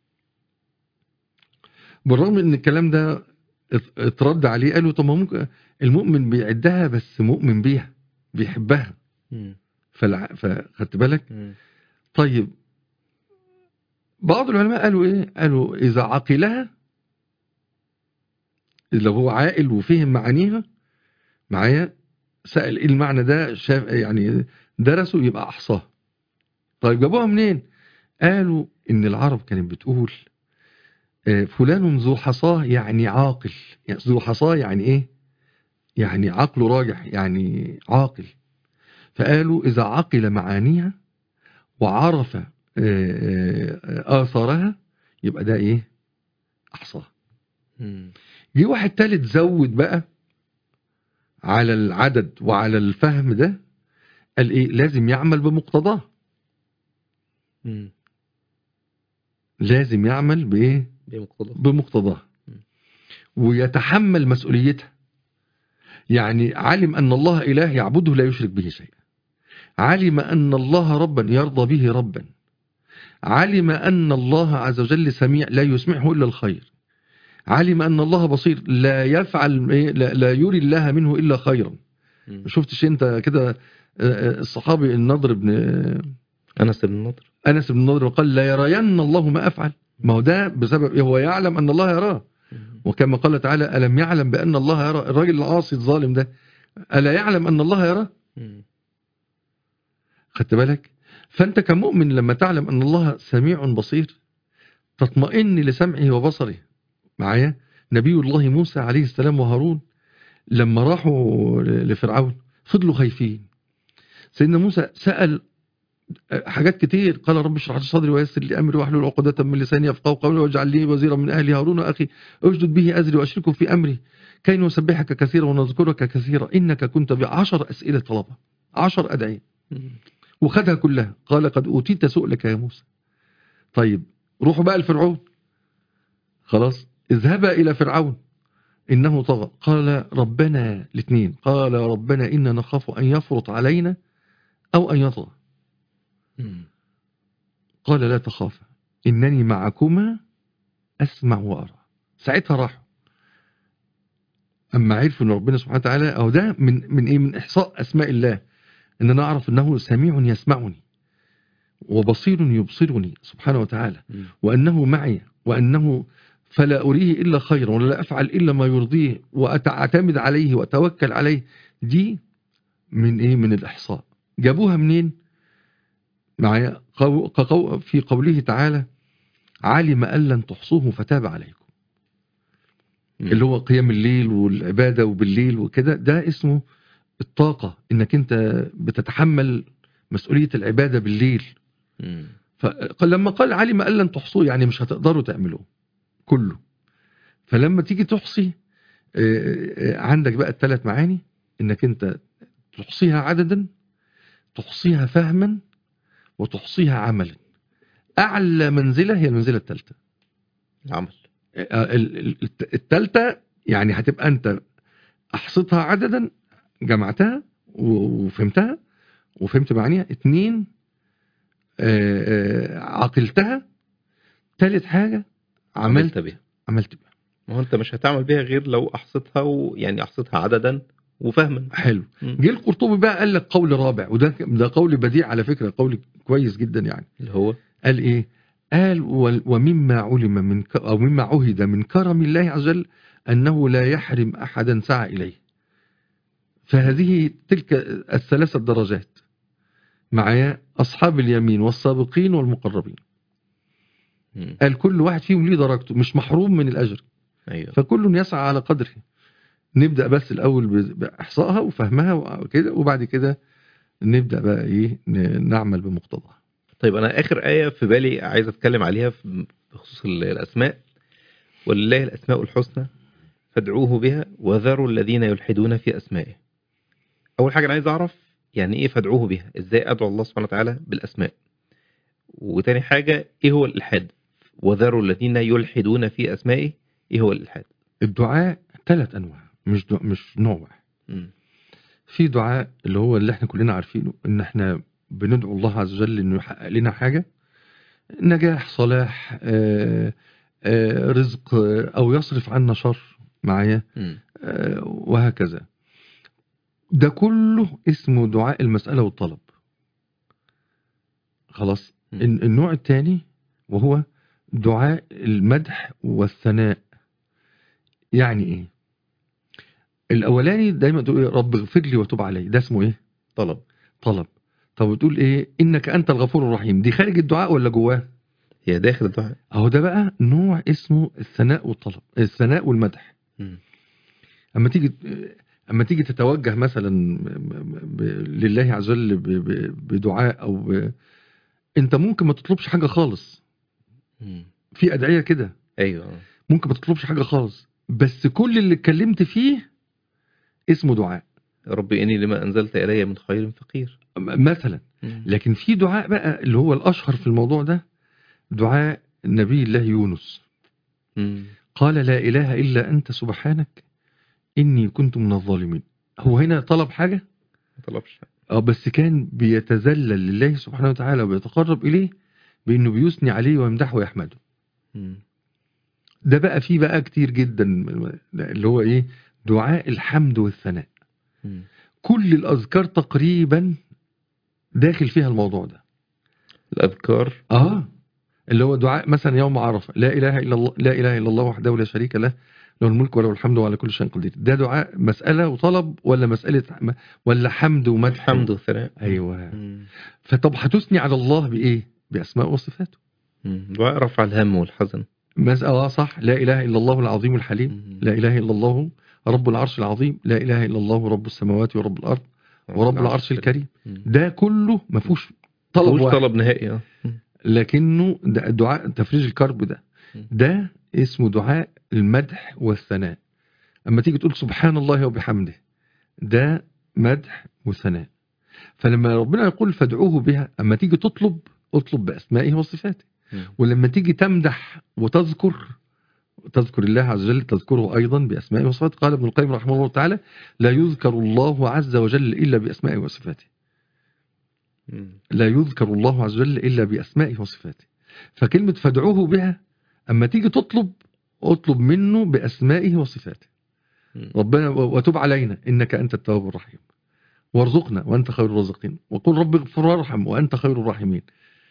بالرغم ان الكلام ده ات- اترد عليه قالوا طب ما ممكن المؤمن بيعدها بس مؤمن بيها بيحبها مم. فالع... فخدت بالك مم. طيب بعض العلماء قالوا ايه قالوا اذا عقلها لو هو عاقل وفهم معانيها معايا سأل ايه المعنى ده شاف يعني درسوا يبقى احصاه طيب جابوها منين قالوا ان العرب كانت بتقول آه، فلان ذو حصاه يعني عاقل يعني ذو حصاه يعني ايه يعني عقله راجح يعني عاقل فقالوا اذا عقل معانيها وعرف آه، آه، آثارها يبقى ده إيه أحصاه مم. جه واحد تالت زود بقى على العدد وعلى الفهم ده قال إيه لازم يعمل بمقتضاه مم. لازم يعمل بإيه بمقتضى بمقتضاه ويتحمل مسؤوليتها يعني علم أن الله إله يعبده لا يشرك به شيئا علم أن الله ربا يرضى به ربا علم أن الله عز وجل سميع لا يسمعه إلا الخير علم أن الله بصير لا يفعل إيه؟ لا, لا يري الله منه إلا خيرا مم. شفتش أنت كده آه، آه، الصحابي النضر بن أنس بن النضر أنس بن النضر قال لا يرين الله ما أفعل ما هو ده بسبب إيه؟ هو يعلم أن الله يراه مم. وكما قال تعالى ألم يعلم بأن الله يرى الراجل العاصي الظالم ده ألا يعلم أن الله يراه مم. خدت بالك فأنت كمؤمن لما تعلم أن الله سميع بصير تطمئن لسمعه وبصره معايا نبي الله موسى عليه السلام وهارون لما راحوا لفرعون فضلوا خايفين سيدنا موسى سأل حاجات كتير قال رب اشرح لي صدري ويسر لي امري واحلل عقدة من لساني يفقهوا قولي واجعل لي وزيرا من اهلي هارون اخي اشدد به ازري واشركه في امري كي نسبحك كثيرا ونذكرك كثيرا انك كنت بعشر اسئله طلبها عشر ادعيه مم. وخدها كلها قال قد أوتيت سؤلك يا موسى طيب روحوا بقى لفرعون خلاص اذهبا إلى فرعون إنه طغى قال ربنا الاثنين قال ربنا إنا نخاف أن يفرط علينا أو أن يطغى مم. قال لا تخافا إنني معكما أسمع وأرى ساعتها راحوا أما عرفوا أن ربنا سبحانه وتعالى أو ده من من إيه من إحصاء أسماء الله أن أنا أعرف أنه سميع يسمعني وبصير يبصرني سبحانه وتعالى مم. وأنه معي وأنه فلا أريه إلا خيرا ولا أفعل إلا ما يرضيه وأعتمد عليه وأتوكل عليه دي من إيه من الإحصاء جابوها منين معايا قو- كقو- في قوله تعالى علم أن لن تحصوه فتاب عليكم مم. اللي هو قيام الليل والعبادة وبالليل وكده ده اسمه الطاقة انك انت بتتحمل مسؤولية العبادة بالليل مم. فلما قال علم أن لن تحصوه يعني مش هتقدروا تعملوه كله فلما تيجي تحصي آه، آه، عندك بقى الثلاث معاني انك انت تحصيها عددا تحصيها فهما وتحصيها عملا اعلى منزله هي المنزله الثالثه العمل الثالثه يعني هتبقى انت احصيتها عددا جمعتها و- وفهمتها وفهمت معانيها اتنين آه، آه، عقلتها ثالث حاجه عملت عملت بها عملت بها ما هو انت مش هتعمل بيها غير لو احصيتها ويعني احصيتها عددا وفهما حلو مم. جه القرطبي بقى قال لك قول رابع وده ده قول بديع على فكره قول كويس جدا يعني اللي هو قال ايه قال وال- ومما علم من ك- او مما عهد من كرم الله عز وجل انه لا يحرم احدا سعى اليه فهذه تلك الثلاثه درجات معايا أصحاب اليمين والسابقين والمقربين مم. قال كل واحد فيهم ليه درجته مش محروم من الأجر ايوه فكل يسعى على قدره نبدأ بس الأول ب- بإحصائها وفهمها وكده وبعد كده نبدأ بقى إيه ن- نعمل بمقتضاها طيب انا اخر ايه في بالي عايز اتكلم عليها في- بخصوص ال- الاسماء ولله الاسماء الحسنى فادعوه بها وذروا الذين يلحدون في اسمائه اول حاجه انا عايز اعرف يعني ايه فادعوه بها ازاي ادعو الله سبحانه وتعالى بالاسماء وتاني حاجه ايه هو الالحاد وذروا الذين يلحدون في اسمائه ايه هو الالحاد الدعاء ثلاث أنواع مش دع... مش نوع واحد مم. في دعاء اللي هو اللي احنا كلنا عارفينه ان احنا بندعو الله عز وجل انه يحقق لنا حاجة نجاح صلاح آه، آه، رزق آه، او يصرف عنا شر معايا مم. آه، وهكذا ده كله اسمه دعاء المسألة والطلب خلاص مم. الن- النوع الثاني وهو دعاء المدح والثناء يعني ايه الاولاني دايما تقول إيه؟ رب اغفر لي وتب علي ده اسمه ايه طلب طلب طب بتقول ايه انك انت الغفور الرحيم دي خارج الدعاء ولا جواه هي داخل الدعاء اهو ده بقى نوع اسمه الثناء والطلب الثناء والمدح مم. اما تيجي اما تيجي تتوجه مثلا ب- ب- لله عز وجل ب- ب- بدعاء او ب... انت ممكن ما تطلبش حاجه خالص مم. في ادعيه كده ايوه ممكن ما تطلبش حاجه خالص بس كل اللي اتكلمت فيه اسمه دعاء ربي اني لما انزلت الي من خير فقير م- مثلا مم. لكن في دعاء بقى اللي هو الاشهر في الموضوع ده دعاء نبي الله يونس مم. قال لا اله الا انت سبحانك اني كنت من الظالمين هو هنا طلب حاجه ما طلبش اه بس كان بيتذلل لله سبحانه وتعالى وبيتقرب إليه بأنه بيثني عليه ويمدحه ويحمده مم. ده بقى فيه بقى كتير جدا اللي هو إيه دعاء الحمد والثناء مم. كل الأذكار تقريبا داخل فيها الموضوع ده الاذكار اه اللي هو دعاء مثلا يوم عرفة لا إله إلا الله لا إله إلا الله وحده لا شريك له له الملك وله الحمد وعلى كل شيء قدير ده دعاء مسألة وطلب ولا مسألة ولا حمد ومدح الحمد والثناء أيوه مم. فطب هتثني على الله بإيه بأسماء وصفاته مم. دعاء رفع الهم والحزن مز... اه صح لا اله الا الله العظيم الحليم مم. لا اله الا الله رب العرش العظيم لا اله الا الله رب السماوات ورب الارض ورب العرش الكريم مم. ده كله ما فيهوش طلب مش واحد طلب نهائي اه مم. لكنه ده دعاء تفريج الكرب ده مم. ده اسمه دعاء المدح والثناء اما تيجي تقول سبحان الله وبحمده ده مدح وثناء فلما ربنا يقول فادعوه بها اما تيجي تطلب اطلب باسمائه وصفاته مم. ولما تيجي تمدح وتذكر تذكر الله عز وجل تذكره أيضا بأسمائه وصفاته قال ابن القيم رحمه الله تعالى لا يذكر الله عز وجل إلا بأسمائه وصفاته مم. لا يذكر الله عز وجل إلا بأسمائه وصفاته فكلمة فادعوه بها أما تيجي تطلب اطلب منه بأسمائه وصفاته مم. ربنا وتب علينا إنك أنت التواب الرحيم وارزقنا وأنت خير الرازقين وقل رب اغفر وارحم وأنت خير الراحمين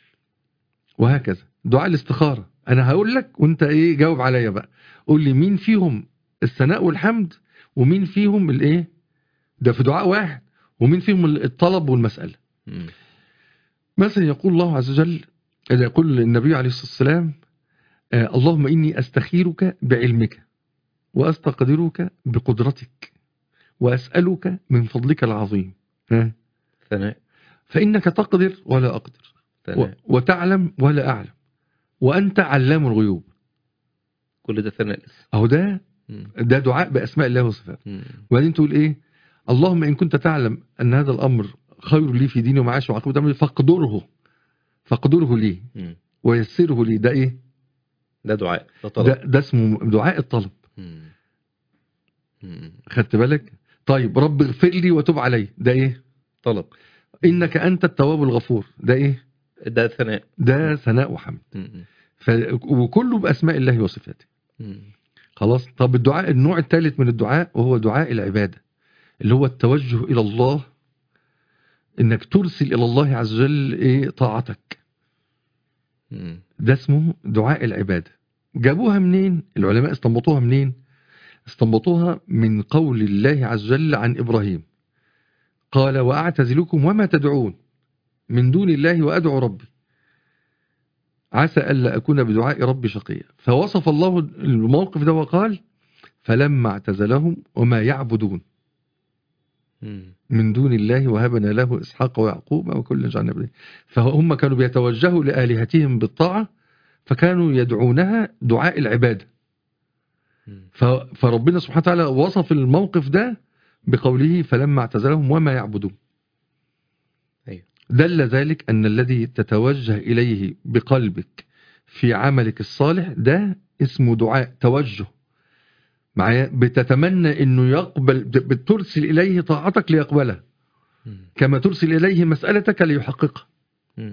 وهكذا دعاء الاستخارة أنا هقول لك وأنت إيه جاوب عليا بقى قول لي مين فيهم الثناء والحمد ومين فيهم الإيه ده في دعاء واحد ومين فيهم الطلب والمسألة مم. مثلا يقول الله عز وجل إذا يقول النبي عليه الصلاة والسلام آه اللهم إني أستخيرك بعلمك وأستقدرك بقدرتك وأسألك من فضلك العظيم ها؟ ثناء فإنك تقدر ولا أقدر و- ثناء وتعلم ولا أعلم وأنت علام الغيوب كل ده ثناء لسه أهو ده مم. ده دعاء بأسماء الله وصفاته مم. وبعدين تقول إيه اللهم إن كنت تعلم أن هذا الأمر خير لي في ديني ومعاشي وعقوبة أمري فاقدره فاقدره لي مم. ويسره لي ده إيه ده دعاء ده طلب ده, ده اسمه دعاء الطلب مم. مم. خدت بالك طيب رب اغفر لي وتب علي ده إيه طلب إنك أنت التواب الغفور ده إيه ده ثناء ده ثناء وحمد مم. ف... وكله بأسماء الله وصفاته مم. خلاص طب الدعاء النوع الثالث من الدعاء وهو دعاء العبادة اللي هو التوجه إلى الله إنك ترسل إلى الله عز وجل إيه طاعتك مم. ده اسمه دعاء العبادة جابوها منين العلماء استنبطوها منين استنبطوها من قول الله عز وجل عن إبراهيم قال وأعتزلكم وما تدعون من دون الله وأدعو ربي عسى ألا أكون بدعاء ربي شقيا فوصف الله الموقف ده وقال فلما اعتزلهم وما يعبدون مم. من دون الله وهبنا له إسحاق ويعقوب وكل جعلنا بنيه فهم كانوا بيتوجهوا لآلهتهم بالطاعة فكانوا يدعونها دعاء العبادة مم. ف- فربنا سبحانه وتعالى وصف الموقف ده بقوله فلما اعتزلهم وما يعبدون أيوة. دل ذلك أن الذي تتوجه إليه بقلبك في عملك الصالح ده اسمه دعاء توجه معايا بتتمنى انه يقبل بت- بترسل اليه طاعتك ليقبلها مم. كما ترسل اليه مسالتك ليحققها مم.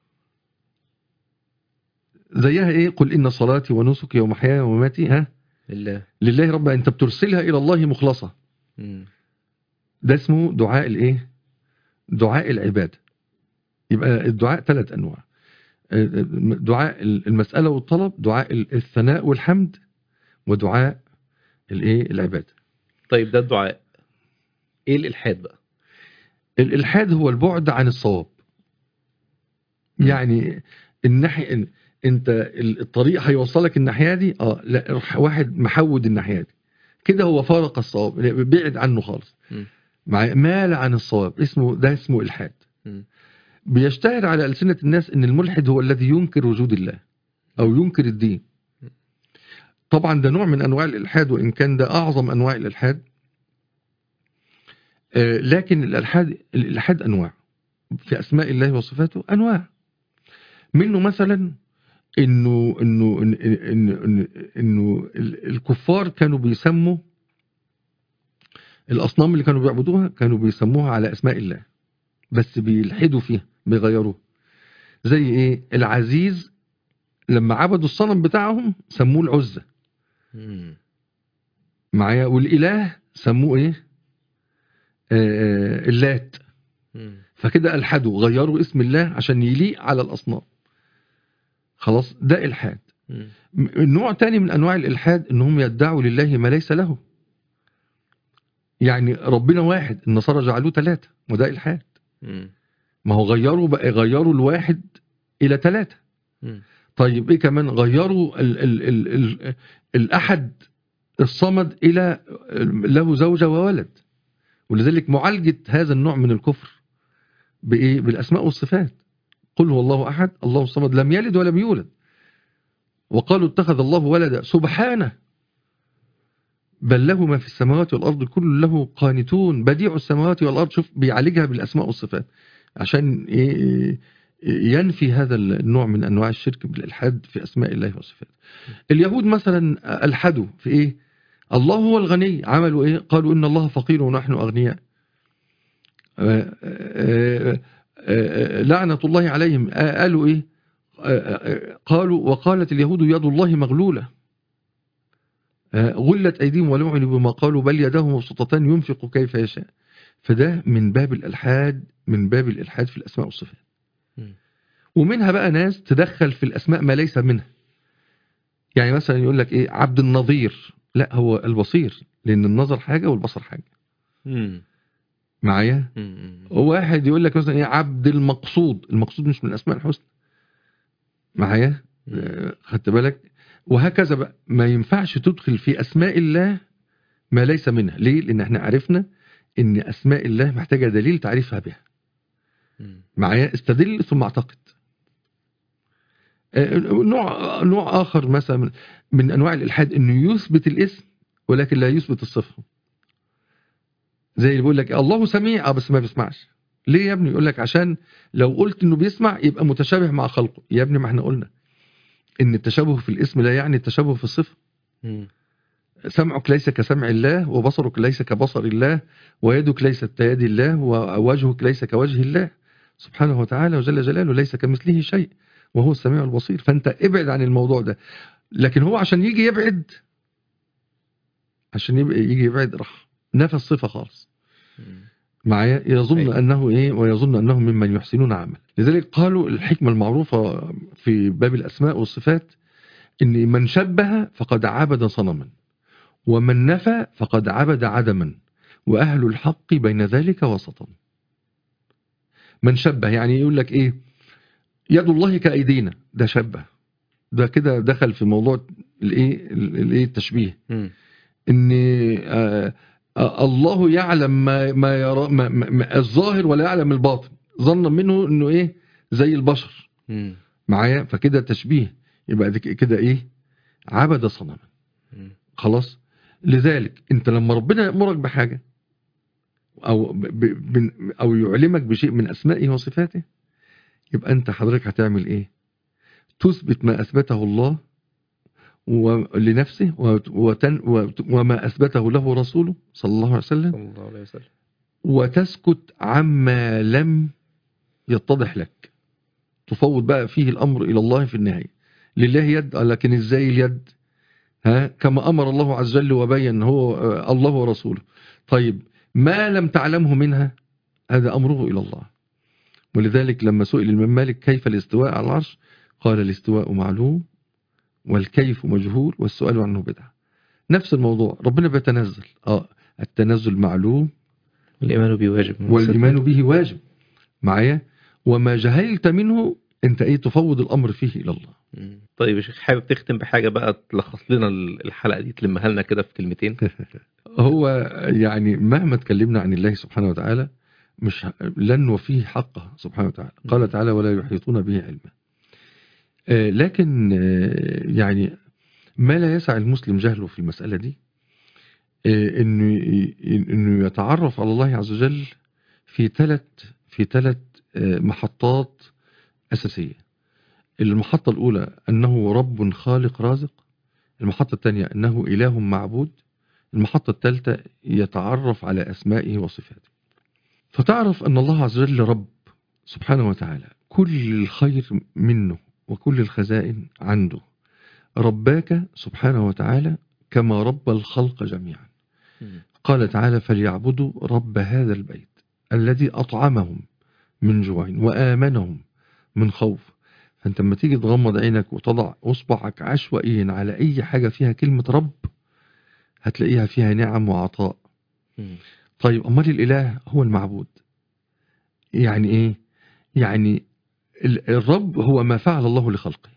زيها ايه قل ان صلاتي ونسكي ومحياي ومماتي ها لله لله رب انت بترسلها الى الله مخلصه مم. ده اسمه دعاء الايه دعاء العباده يبقى الدعاء ثلاث انواع دعاء المساله والطلب دعاء الثناء والحمد ودعاء الايه العباده طيب ده الدعاء ايه الالحاد بقى الالحاد هو البعد عن الصواب مم. يعني الناحيه إن- انت ال- الطريق هيوصلك الناحيه دي اه لا روح واحد محود الناحيه دي كده هو فارق الصواب بعد عنه خالص مم. مع مال عن الصواب اسمه ده اسمه الحاد مم. بيشتهر على ألسنة الناس ان الملحد هو الذي ينكر وجود الله او ينكر الدين طبعا ده نوع من انواع الالحاد وان كان ده اعظم انواع الالحاد آه، لكن الالحاد الالحاد انواع في اسماء الله وصفاته انواع منه مثلا انه انه انه انه, إنه, إنه ال- الكفار كانوا بيسموا الاصنام اللي كانوا بيعبدوها كانوا بيسموها على اسماء الله بس بيلحدوا فيها بيغيروها زي ايه العزيز لما عبدوا الصنم بتاعهم سموه العزة مم. معايا والاله سموه ايه آه اللات مم. فكده الحدوا غيروا اسم الله عشان يليق على الاصنام خلاص ده الحاد مم. م- نوع تاني من انواع الالحاد انهم يدعوا لله ما ليس له يعني ربنا واحد النصارى جعلوه ثلاثة وده الحاد مم. ما هو غيروا بقى غيروا الواحد الى ثلاثة مم. طيب ايه كمان غيروا ال ال ال ال الاحد الصمد الى له زوجة وولد ولذلك معالجة هذا النوع من الكفر بايه بالاسماء والصفات قل هو الله احد الله الصمد لم يلد ولم يولد وقالوا اتخذ الله ولدا سبحانه بل له ما في السماوات والارض كل له قانتون بديع السماوات والارض شوف بيعالجها بالاسماء والصفات عشان إيه ينفي هذا النوع من انواع الشرك بالالحاد في اسماء الله وصفاته. اليهود مثلا الحدوا في ايه؟ الله هو الغني عملوا ايه؟ قالوا ان الله فقير ونحن اغنياء. آه، آه، آه، لعنة الله عليهم آه، قالوا ايه؟ آه، آه، قالوا وقالت اليهود يد الله مغلولة. آه، غلت ايديهم ولعنوا بما قالوا بل يداه مبسوطتان ينفق كيف يشاء. فده من باب الالحاد من باب الالحاد في الاسماء والصفات. مم. ومنها بقى ناس تدخل في الاسماء ما ليس منها يعني مثلا يقول لك ايه عبد النظير لا هو البصير لان النظر حاجه والبصر حاجه مم. معايا مم. واحد يقول لك مثلا ايه عبد المقصود المقصود مش من الاسماء الحسنى معايا مم. آه، خدت بالك وهكذا بقى ما ينفعش تدخل في اسماء الله ما ليس منها ليه لان احنا عرفنا ان اسماء الله محتاجه دليل تعريفها بها مم. معايا استدل ثم اعتقد آه، نوع نوع اخر مثلا من- من انواع الالحاد انه يثبت الاسم ولكن لا يثبت الصفه زي اللي بيقول لك الله سميع اه بس ما بيسمعش ليه يا ابني يقول لك عشان لو قلت انه بيسمع يبقى متشابه مع خلقه يا ابني ما احنا قلنا ان التشابه في الاسم لا يعني التشابه في الصفه مم. سمعك ليس كسمع الله وبصرك ليس كبصر الله ويدك ليست كيد الله ووجهك ليس كوجه الله سبحانه وتعالى وجل جلاله ليس كمثله شيء وهو السميع البصير فانت ابعد عن الموضوع ده لكن هو عشان يجي يبعد عشان يبقى يجي يبعد راح نفى الصفه خالص مم. معايا يظن أيوة. انه ايه ويظن انهم ممن يحسنون عمل لذلك قالوا الحكمه المعروفه في باب الاسماء والصفات ان من شبه فقد عبد صنما ومن نفى فقد عبد عدما واهل الحق بين ذلك وسطا من شبه يعني يقول لك ايه يد الله كايدينا ده شبه ده كده دخل في موضوع الايه الايه التشبيه مم. ان آه آه الله يعلم ما ما يرى ما ما ما الظاهر ولا يعلم الباطن ظنا منه انه ايه زي البشر مم. معايا فكده تشبيه يبقى ده كده ايه عبد صنما مم. خلاص لذلك انت لما ربنا يأمرك بحاجة او ب ب ب او يعلمك بشيء من اسمائه وصفاته يبقى انت حضرتك هتعمل ايه تثبت ما اثبته الله و- لنفسه وت- وتن وت- وما اثبته له رسوله صلى الله عليه وسلم صلى الله عليه وسلم وتسكت عما لم يتضح لك تفوض بقى فيه الأمر إلى الله في النهاية لله يد لكن إزاي اليد ها كما أمر الله عز وجل وبين هو آه، الله ورسوله طيب ما لم تعلمه منها هذا أمره إلى الله ولذلك لما سئل الإمام مالك كيف الاستواء على العرش قال الاستواء معلوم والكيف مجهول والسؤال عنه بدعة نفس الموضوع ربنا بيتنزل اه التنزل معلوم والإيمان به واجب والإيمان به واجب معايا وما جهلت منه انت ايه تفوض الامر فيه الى الله مم. طيب يا شيخ حابب تختم بحاجة بقى تلخص لنا الحلقة دي تلمها لنا كده في كلمتين هو يعني مهما اتكلمنا عن الله سبحانه وتعالى مش ه- لن نوفيه حقه سبحانه وتعالى قال تعالى ولا يحيطون به علما آه، لكن آه، يعني ما لا يسع المسلم جهله في المسألة دي آه، انه ي- انه يتعرف على الله عز وجل في ثلاث في ثلاث محطات أساسية المحطة الأولى أنه رب خالق رازق المحطة الثانية أنه إله معبود المحطة الثالثة يتعرف على أسمائه وصفاته فتعرف أن الله عز وجل رب سبحانه وتعالى كل الخير منه وكل الخزائن عنده رباك سبحانه وتعالى كما رب الخلق جميعا مم. قال تعالى فليعبدوا رب هذا البيت الذي أطعمهم من جوع وآمنهم من خوف فأنت لما تيجي تغمض عينك وتضع أصبعك عشوائيا على أي حاجة فيها كلمة رب هتلاقيها فيها نعم وعطاء مم. طيب أمال الإله هو المعبود يعني إيه يعني ال- الرب هو ما فعل الله لخلقه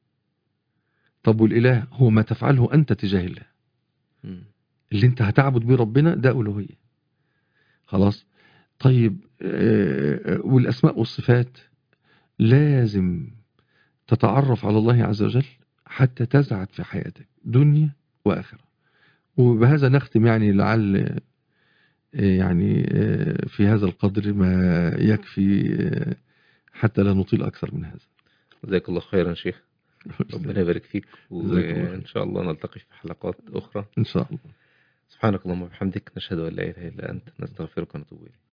طب والإله هو ما تفعله أنت تجاه الله مم. اللي انت هتعبد بيه ربنا ده ألوهية خلاص طيب آه، آه، والأسماء والصفات لازم تتعرف على الله عز وجل حتى تسعد في حياتك دنيا وآخرة وبهذا نختم يعني لعل آه، يعني آه، في هذا القدر ما يكفي آه، حتى لا نطيل أكثر من هذا جزاك الله خيرا شيخ ربنا يبارك فيك جزاك الله خير. وإن شاء الله نلتقي في حلقات أخرى إن شاء الله سبحانك اللهم وبحمدك نشهد أن لا إله إلا أنت نستغفرك ونتوب إليك